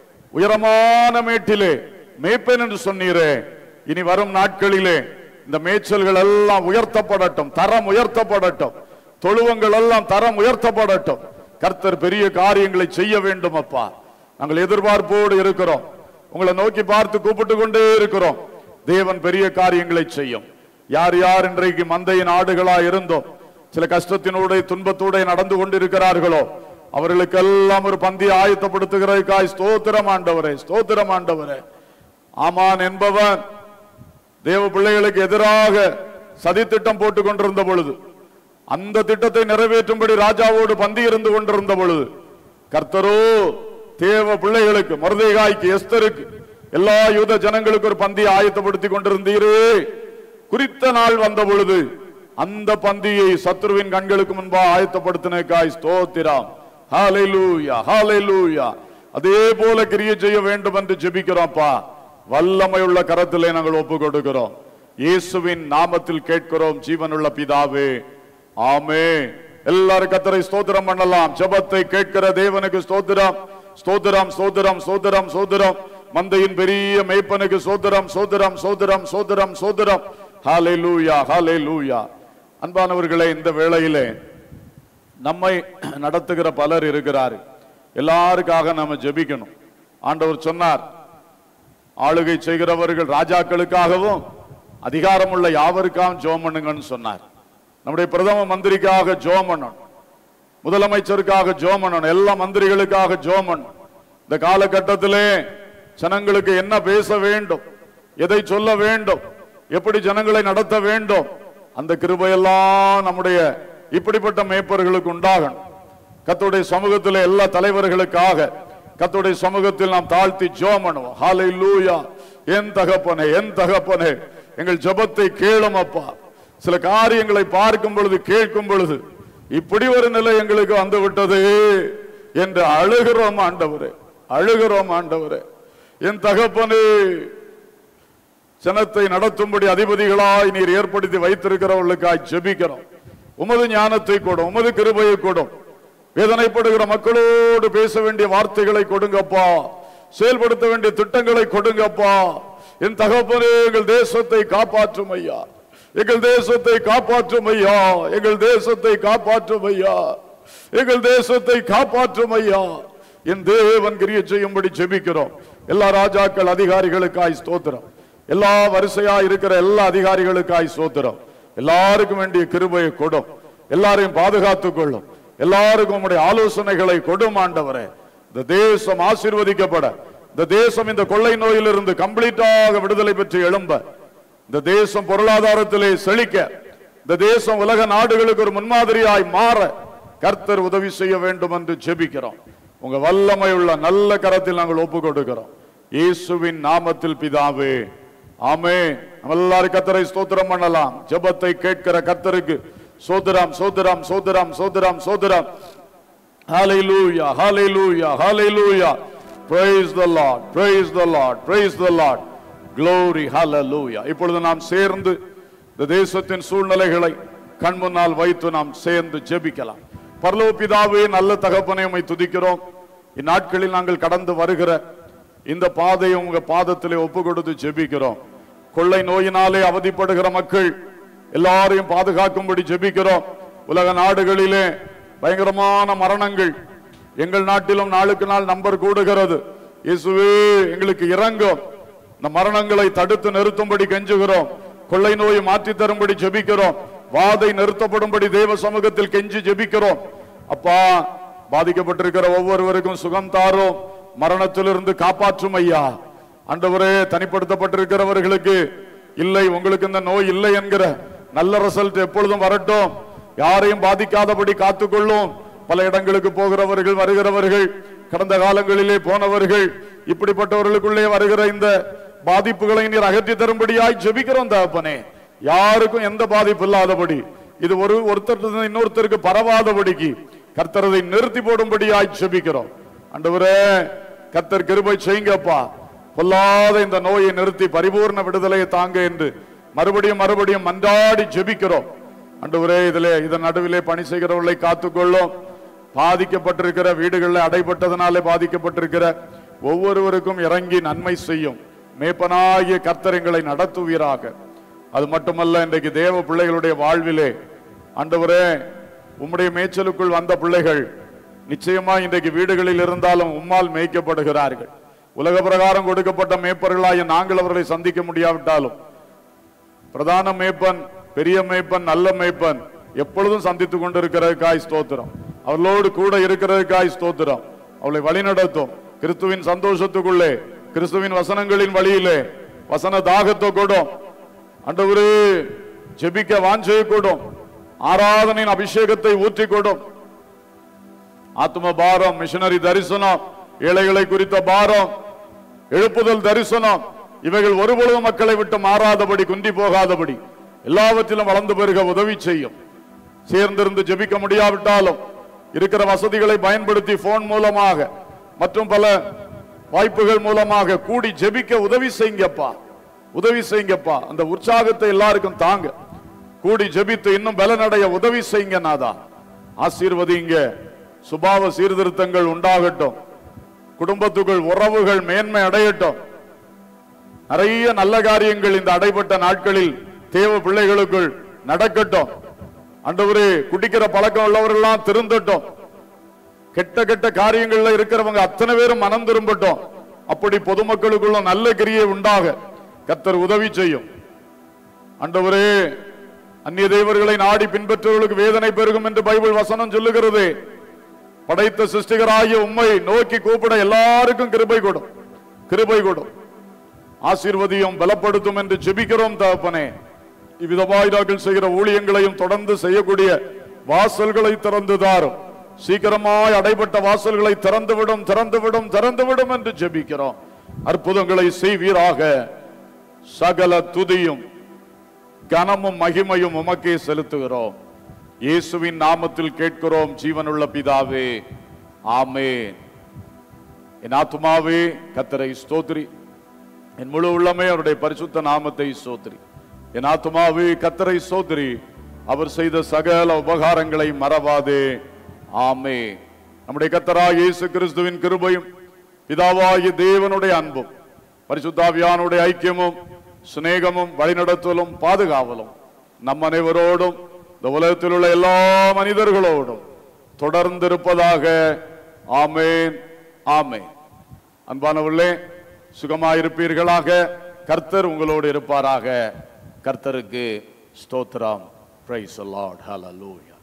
உயரமான மேட்டிலே மேய்ப்பேன் என்று சொன்னீரே இனி வரும் நாட்களிலே இந்த மேய்ச்சல்கள் எல்லாம் உயர்த்தப்படட்டும் தரம் உயர்த்தப்படட்டும் தொழுவங்கள் எல்லாம் தரம் உயர்த்தப்படட்டும் கர்த்தர் பெரிய காரியங்களை செய்ய வேண்டும் அப்பா நாங்கள் எதிர்பார்ப்போடு இருக்கிறோம் உங்களை நோக்கி பார்த்து கூப்பிட்டு கொண்டே இருக்கிறோம் தேவன் பெரிய காரியங்களை செய்யும் யார் யார் இன்றைக்கு மந்தையின் ஆடுகளா இருந்தோம் சில கஷ்டத்தினோட துன்பத்தோட நடந்து கொண்டிருக்கிறார்களோ அவர்களுக்கெல்லாம் ஒரு பந்தி ஆயத்தப்படுத்துகிறதுக்காய் ஸ்தோத்திரம் ஆண்டவரே ஸ்தோத்திரம் ஆண்டவரே ஆமான் என்பவன் தேவ பிள்ளைகளுக்கு எதிராக சதித்திட்டம் போட்டுக் கொண்டிருந்த பொழுது அந்த திட்டத்தை நிறைவேற்றும்படி ராஜாவோடு பந்தி இருந்து கொண்டிருந்த பொழுது கர்த்தரோ தேவ பிள்ளைகளுக்கு மருதைகாய்க்கு எஸ்தருக்கு எல்லா யூத ஜனங்களுக்கு ஒரு பந்தியை ஆயத்தப்படுத்தி கொண்டிருந்தீரே குறித்த நாள் வந்த பொழுது அந்த பந்தியை சத்ருவின் கண்களுக்கு முன்பா ஆயத்தப்படுத்தினக்காய் ஸ்தோத்திரம் ஹalleluya ஹalleluya அதே போல கிரியை செய்ய வேண்டும் என்று ஜெபிக்கிறோம்ப்பா வல்லமை உள்ள கரத்திலே நாங்கள் ஒப்பு கொடுக்கிறோம் இயேசுவின் நாமத்தில் கேட்கிறோம் ஜீவனுள்ள பிதாவே ஆமே எல்லாரும் கத்தரை ஸ்தோத்திரம் பண்ணலாம் ஜெபத்தை கேட்கிற தேவனுக்கு ஸ்தோத்திரம் ஸ்தோத்திரம் ஸ்தோத்திரம் ஸ்தோத்திரம் ஸ்தோத்திரம் மந்தையின் பெரிய மேய்ப்பனுக்கு சோதரம் சோதரம் சோதரம் சோதரம் சோதரம் ஹalleluya ஹalleluya அன்பானவர்களே இந்த வேளையிலே நம்மை நடத்துகிற பலர் இருக்கிறார் எல்லாருக்காக நாம ஜெபிக்கணும் ஆண்டவர் சொன்னார் ஆளுகை செய்கிறவர்கள் ராஜாக்களுக்காகவும் அதிகாரமுள்ள யாவருக்காகவும் ஜோம் பண்ணுங்கன்னு சொன்னார் நம்முடைய பிரதம மந்திரிக்காக ஜோம் பண்ணணும் முதலமைச்சருக்காக ஜோம் பண்ணணும் எல்லா மந்திரிகளுக்காக ஜோம் பண்ணணும் இந்த காலகட்டத்திலே ஜனங்களுக்கு என்ன பேச வேண்டும் எதை சொல்ல வேண்டும் எப்படி ஜனங்களை நடத்த வேண்டும் அந்த கிருபையெல்லாம் நம்முடைய இப்படிப்பட்ட மேய்ப்பர்களுக்கு உண்டாகணும் கர்த்தருடைய சமூகத்தில் எல்லா தலைவர்களுக்காக கர்த்தருடைய சமூகத்தில் நாம் தாழ்த்தி ஜோம் பண்ணுவோம் ஹாலை லூயா என் தகப்பனே என் தகப்பனே எங்கள் ஜெபத்தை கேளும் அப்பா சில காரியங்களை பார்க்கும் பொழுது கேட்கும் பொழுது இப்படி ஒரு நிலை எங்களுக்கு வந்து விட்டது என்று அழுகிறோம் ஆண்டவரே அழுகிறோம் ஆண்டவரே என் தகப்பனே ஜனத்தை நடத்தும்படி அதிபதிகளாய் நீர் ஏற்படுத்தி வைத்திருக்கிறவர்களுக்காய் ஜெபிக்கிறோம் உமது ஞானத்தை கொடும் உமது கிருபையை கொடும் வேதனைப்படுகிற மக்களோடு பேச வேண்டிய வார்த்தைகளை கொடுங்கப்பா செயல்படுத்த வேண்டிய திட்டங்களை கொடுங்கப்பா என் தகப்பனே எங்கள் தேசத்தை காப்பாற்றும் ஐயா எங்கள் தேசத்தை காப்பாற்றும் ஐயா எங்கள் தேசத்தை காப்பாற்றும் ஐயா எங்கள் தேசத்தை காப்பாற்றும் ஐயா என் தேவன் கிரிய செய்யும்படி ஜெபிக்கிறோம் எல்லா ராஜாக்கள் அதிகாரிகளுக்காய் ஸ்தோத்திரம் எல்லா வரிசையா இருக்கிற எல்லா அதிகாரிகளுக்காய் ஸ்தோத்திரம் எல்லாருக்கும் வேண்டிய கிருபையை கொடும் எல்லாரையும் பாதுகாத்துக் கொள்ளும் எல்லாருக்கும் உம்முடைய ஆலோசனைகளை கொடும் ஆண்டவரே இந்த தேசம் ஆசீர்வதிக்கப்பட இந்த தேசம் இந்த கொள்ளை நோயிலிருந்து கம்ப்ளீட்டாக விடுதலை பெற்று எழும்ப இந்த தேசம் பொருளாதாரத்திலே செழிக்க இந்த தேசம் உலக நாடுகளுக்கு ஒரு முன்மாதிரியாய் மாற கர்த்தர் உதவி செய்ய வேண்டும் என்று ஜெபிக்கிறோம் உங்க வல்லமை உள்ள நல்ல கரத்தில் நாங்கள் ஒப்பு கொடுக்கிறோம் இயேசுவின் நாமத்தில் பிதாவே ஆமே நம்ம எல்லாரும் கர்த்தரை ஸ்தோத்திரம் பண்ணலாம் ஜெபத்தை கேட்கிற கர்த்தருக்கு சோதரம் சோதரம் சோதரம் சோதரம் சோதரம் Hallelujah, hallelujah, hallelujah. Praise the Lord, praise the Lord, praise the Lord. Glory, hallelujah. இப்பொழுது நாம் சேர்ந்து இந்த தேசத்தின் சூழ்நிலைகளை கண் முன்னால் வைத்து நாம் சேர்ந்து ஜெபிக்கலாம் பரலோக பிதாவே நல்ல தகப்பனை உம்மை துதிக்கிறோம் இந்நாட்களில் நாங்கள் கடந்து வருகிற இந்த பாதையை உங்க பாதத்திலே ஒப்பு கொடுத்து ஜெபிக்கிறோம் கொள்ளை நோயினாலே அவதிப்படுகிற மக்கள் எல்லாரையும் பாதுகாக்கும்படி ஜெபிக்கிறோம் உலக நாடுகளிலே பயங்கரமான மரணங்கள் எங்கள் நாட்டிலும் நாளுக்கு நாள் நம்பர் கூடுகிறது இயேசுவே எங்களுக்கு இறங்கும் இந்த மரணங்களை தடுத்து நிறுத்தும்படி கெஞ்சுகிறோம் கொள்ளை நோயை மாற்றி தரும்படி ஜெபிக்கிறோம் வாதை நிறுத்தப்படும்படி தேவ சமூகத்தில் கெஞ்சி ஜெபிக்கிறோம் அப்பா பாதிக்கப்பட்டிருக்கிற ஒவ்வொருவருக்கும் சுகம் தாரும் மரணத்திலிருந்து காப்பாற்றும் ஐயா ஆண்டவரே தனிப்படுத்தப்பட்டிருக்கிறவர்களுக்கு இல்லை உங்களுக்கு இந்த நோய் இல்லை என்கிற நல்ல ரிசல்ட் எப்பொழுதும் வரட்டும் யாரையும் பாதிக்காதபடி காத்துக்கொள்ளும் பல இடங்களுக்கு போகிறவர்கள் வருகிறவர்கள் கடந்த காலங்களிலே போனவர்கள் இப்படிப்பட்டவர்களுக்குள்ளே வருகிற இந்த பாதிப்புகளை நீர் அகற்றி தரும்படியாய் ஜெபிக்கிறோம் தகப்பனே யாருக்கும் எந்த பாதிப்பு இல்லாதபடி இது ஒரு ஒருத்தர் இன்னொருத்தருக்கு பரவாதபடிக்கு கர்த்தரதை நிறுத்தி போடும்படியாய் ஜெபிக்கிறோம் ஆண்டவரே கர்த்தர் கிருபை செய்யுங்கப்பா பொல்லாத இந்த நோயை நிறுத்தி பரிபூர்ண விடுதலையை தாங்க என்று மறுபடியும் மறுபடியும் மன்றாடி ஜெபிக்கிறோம் ஆண்டவரே இதிலே இதன் நடுவிலே பணி செய்கிறவர்களை காத்துக்கொள்ளும் பாதிக்கப்பட்டிருக்கிற வீடுகளில் அடைபட்டதனாலே பாதிக்கப்பட்டிருக்கிற ஒவ்வொருவருக்கும் இறங்கி நன்மை செய்யும் மேப்பனாகிய கர்த்தரங்களை நடத்துவீராக அது மட்டுமல்ல இன்றைக்கு தேவ பிள்ளைகளுடைய வாழ்விலே ஆண்டவரே உம்முடைய மேய்ச்சலுக்குள் வந்த பிள்ளைகள் நிச்சயமா இன்றைக்கு வீடுகளில் இருந்தாலும் உம்மால் மேய்க்கப்படுகிறார்கள் உலக பிரகாரம் கொடுக்கப்பட்ட மேய்ப்பர்களாகிய நாங்கள் அவர்களை சந்திக்க முடியாவிட்டாலும் பிரதான மேய்ப்பன் பெரிய மேய்ப்பன் நல்ல மேய்ப்பன் எப்பொழுதும் சந்தித்துக் கொண்டிருக்கிறதுக்காய் ஸ்தோத்திரம் அவர்களோடு கூட இருக்கிறதுக்காய் ஸ்தோத்திரம் அவளை வழிநடத்தும் கிறிஸ்துவின் சந்தோஷத்துக்குள்ளே கிறிஸ்துவின் வசனங்களின் வழியிலே வசன தாகத்தை கூடும் அண்டவரே ஜெபிக்க வாஞ்சையை கூடும் ஆராதனையின் அபிஷேகத்தை ஊற்றி கொடும் ஆத்ம பாரம் மிஷனரி தரிசனம் ஏழைகளை குறித்த பாரம் எழுப்புதல் தரிசனம் இவைகள் ஒருபொழுதும் மக்களை விட்டு மாறாதபடி குந்தி போகாதபடி எல்லாவற்றிலும் வளர்ந்து பெருக உதவி செய்யும் சேர்ந்திருந்து ஜெபிக்க முடியாவிட்டாலும் இருக்கிற வசதிகளை பயன்படுத்தி போன் மூலமாக மற்றும் பல வாய்ப்புகள் மூலமாக கூடி ஜெபிக்க உதவி செய்யுங்கப்பா உதவி செய்யுங்கப்பா அந்த உற்சாகத்தை எல்லாருக்கும் தாங்க கூடி ஜெபித்து இன்னும் பலனடைய உதவி செய்யுங்க நாதா ஆசீர்வதிங்க சுபாவ சீர்திருத்தங்கள் உண்டாகட்டும் குடும்பத்துக்குள் உறவுகள் மேன்மை அடையட்டும் நிறைய நல்ல காரியங்கள் இந்த அடைபட்ட நாட்களில் தேவ பிள்ளைகளுக்குள் நடக்கட்டும் ஆண்டவரே குடிக்கிற பழக்கம் உள்ளவரெல்லாம் திருந்தட்டும் கெட்ட கெட்ட காரியங்கள்ல இருக்கிறவங்க அத்தனை பேரும் மனம் திரும்பட்டும் அப்படி பொதுமக்களுக்குள்ள நல்ல கிரியை உண்டாக கத்தர் உதவி செய்யும் ஆண்டவரே அந்நிய தேவர்களை நாடி பின்பற்றுவர்களுக்கு வேதனை பெருகும் என்று பைபிள் வசனம் சொல்லுகிறது படைத்த சிருஷ்டிகராகிய உம்மை நோக்கி கூப்பிட எல்லாருக்கும் கிருபை கொடும் கிருபை கொடும் ஆசீர்வதியும் பலப்படுத்தும் என்று ஜெபிக்கிறோம் தகப்பனே இவ்விதமாய் நாங்கள் செய்கிற ஊழியங்களையும் தொடர்ந்து செய்யக்கூடிய வாசல்களை திறந்து தாரும் சீக்கிரமாய் அடைபட்ட வாசல்களை திறந்துவிடும் திறந்துவிடும் திறந்துவிடும் என்று ஜெபிக்கிறோம் அற்புதங்களை செய்வீராக சகல துதியும் கனமும் மகிமையும் உமக்கே செலுத்துகிறோம் இயேசுவின் நாமத்தில் கேட்கிறோம் ஜீவனுள்ள பிதாவே ஆமென் என் ஆத்துமாவே கத்தரை ஸ்தோத்திரி என் முழு உள்ளமே அவருடைய பரிசுத்த நாமத்தை ஸ்தோத்திரி என் ஆத்துமாவே கத்தரை ஸ்தோத்திரி அவர் செய்த சகல உபகாரங்களை மறவாதே ஆமே நம்முடைய கத்தரா இயேசு கிறிஸ்துவின் கிருபையும் பிதாவாகிய தேவனுடைய அன்பும் பரிசுத்தாவியானுடைய ஐக்கியமும் சிநேகமும் வழிநடத்தலும் பாதுகாவலும் நம் அனைவரோடும் இந்த உலகத்தில் உள்ள எல்லா மனிதர்களோடும் தொடர்ந்து இருப்பதாக ஆமேன் ஆமேன் அன்பானவர்களே சுகமாயிருப்பீர்களாக கர்த்தர் உங்களோடு இருப்பாராக கர்த்தருக்கு ஸ்தோத்திரம் பிரைஸ் லார்ட் ஹalleluya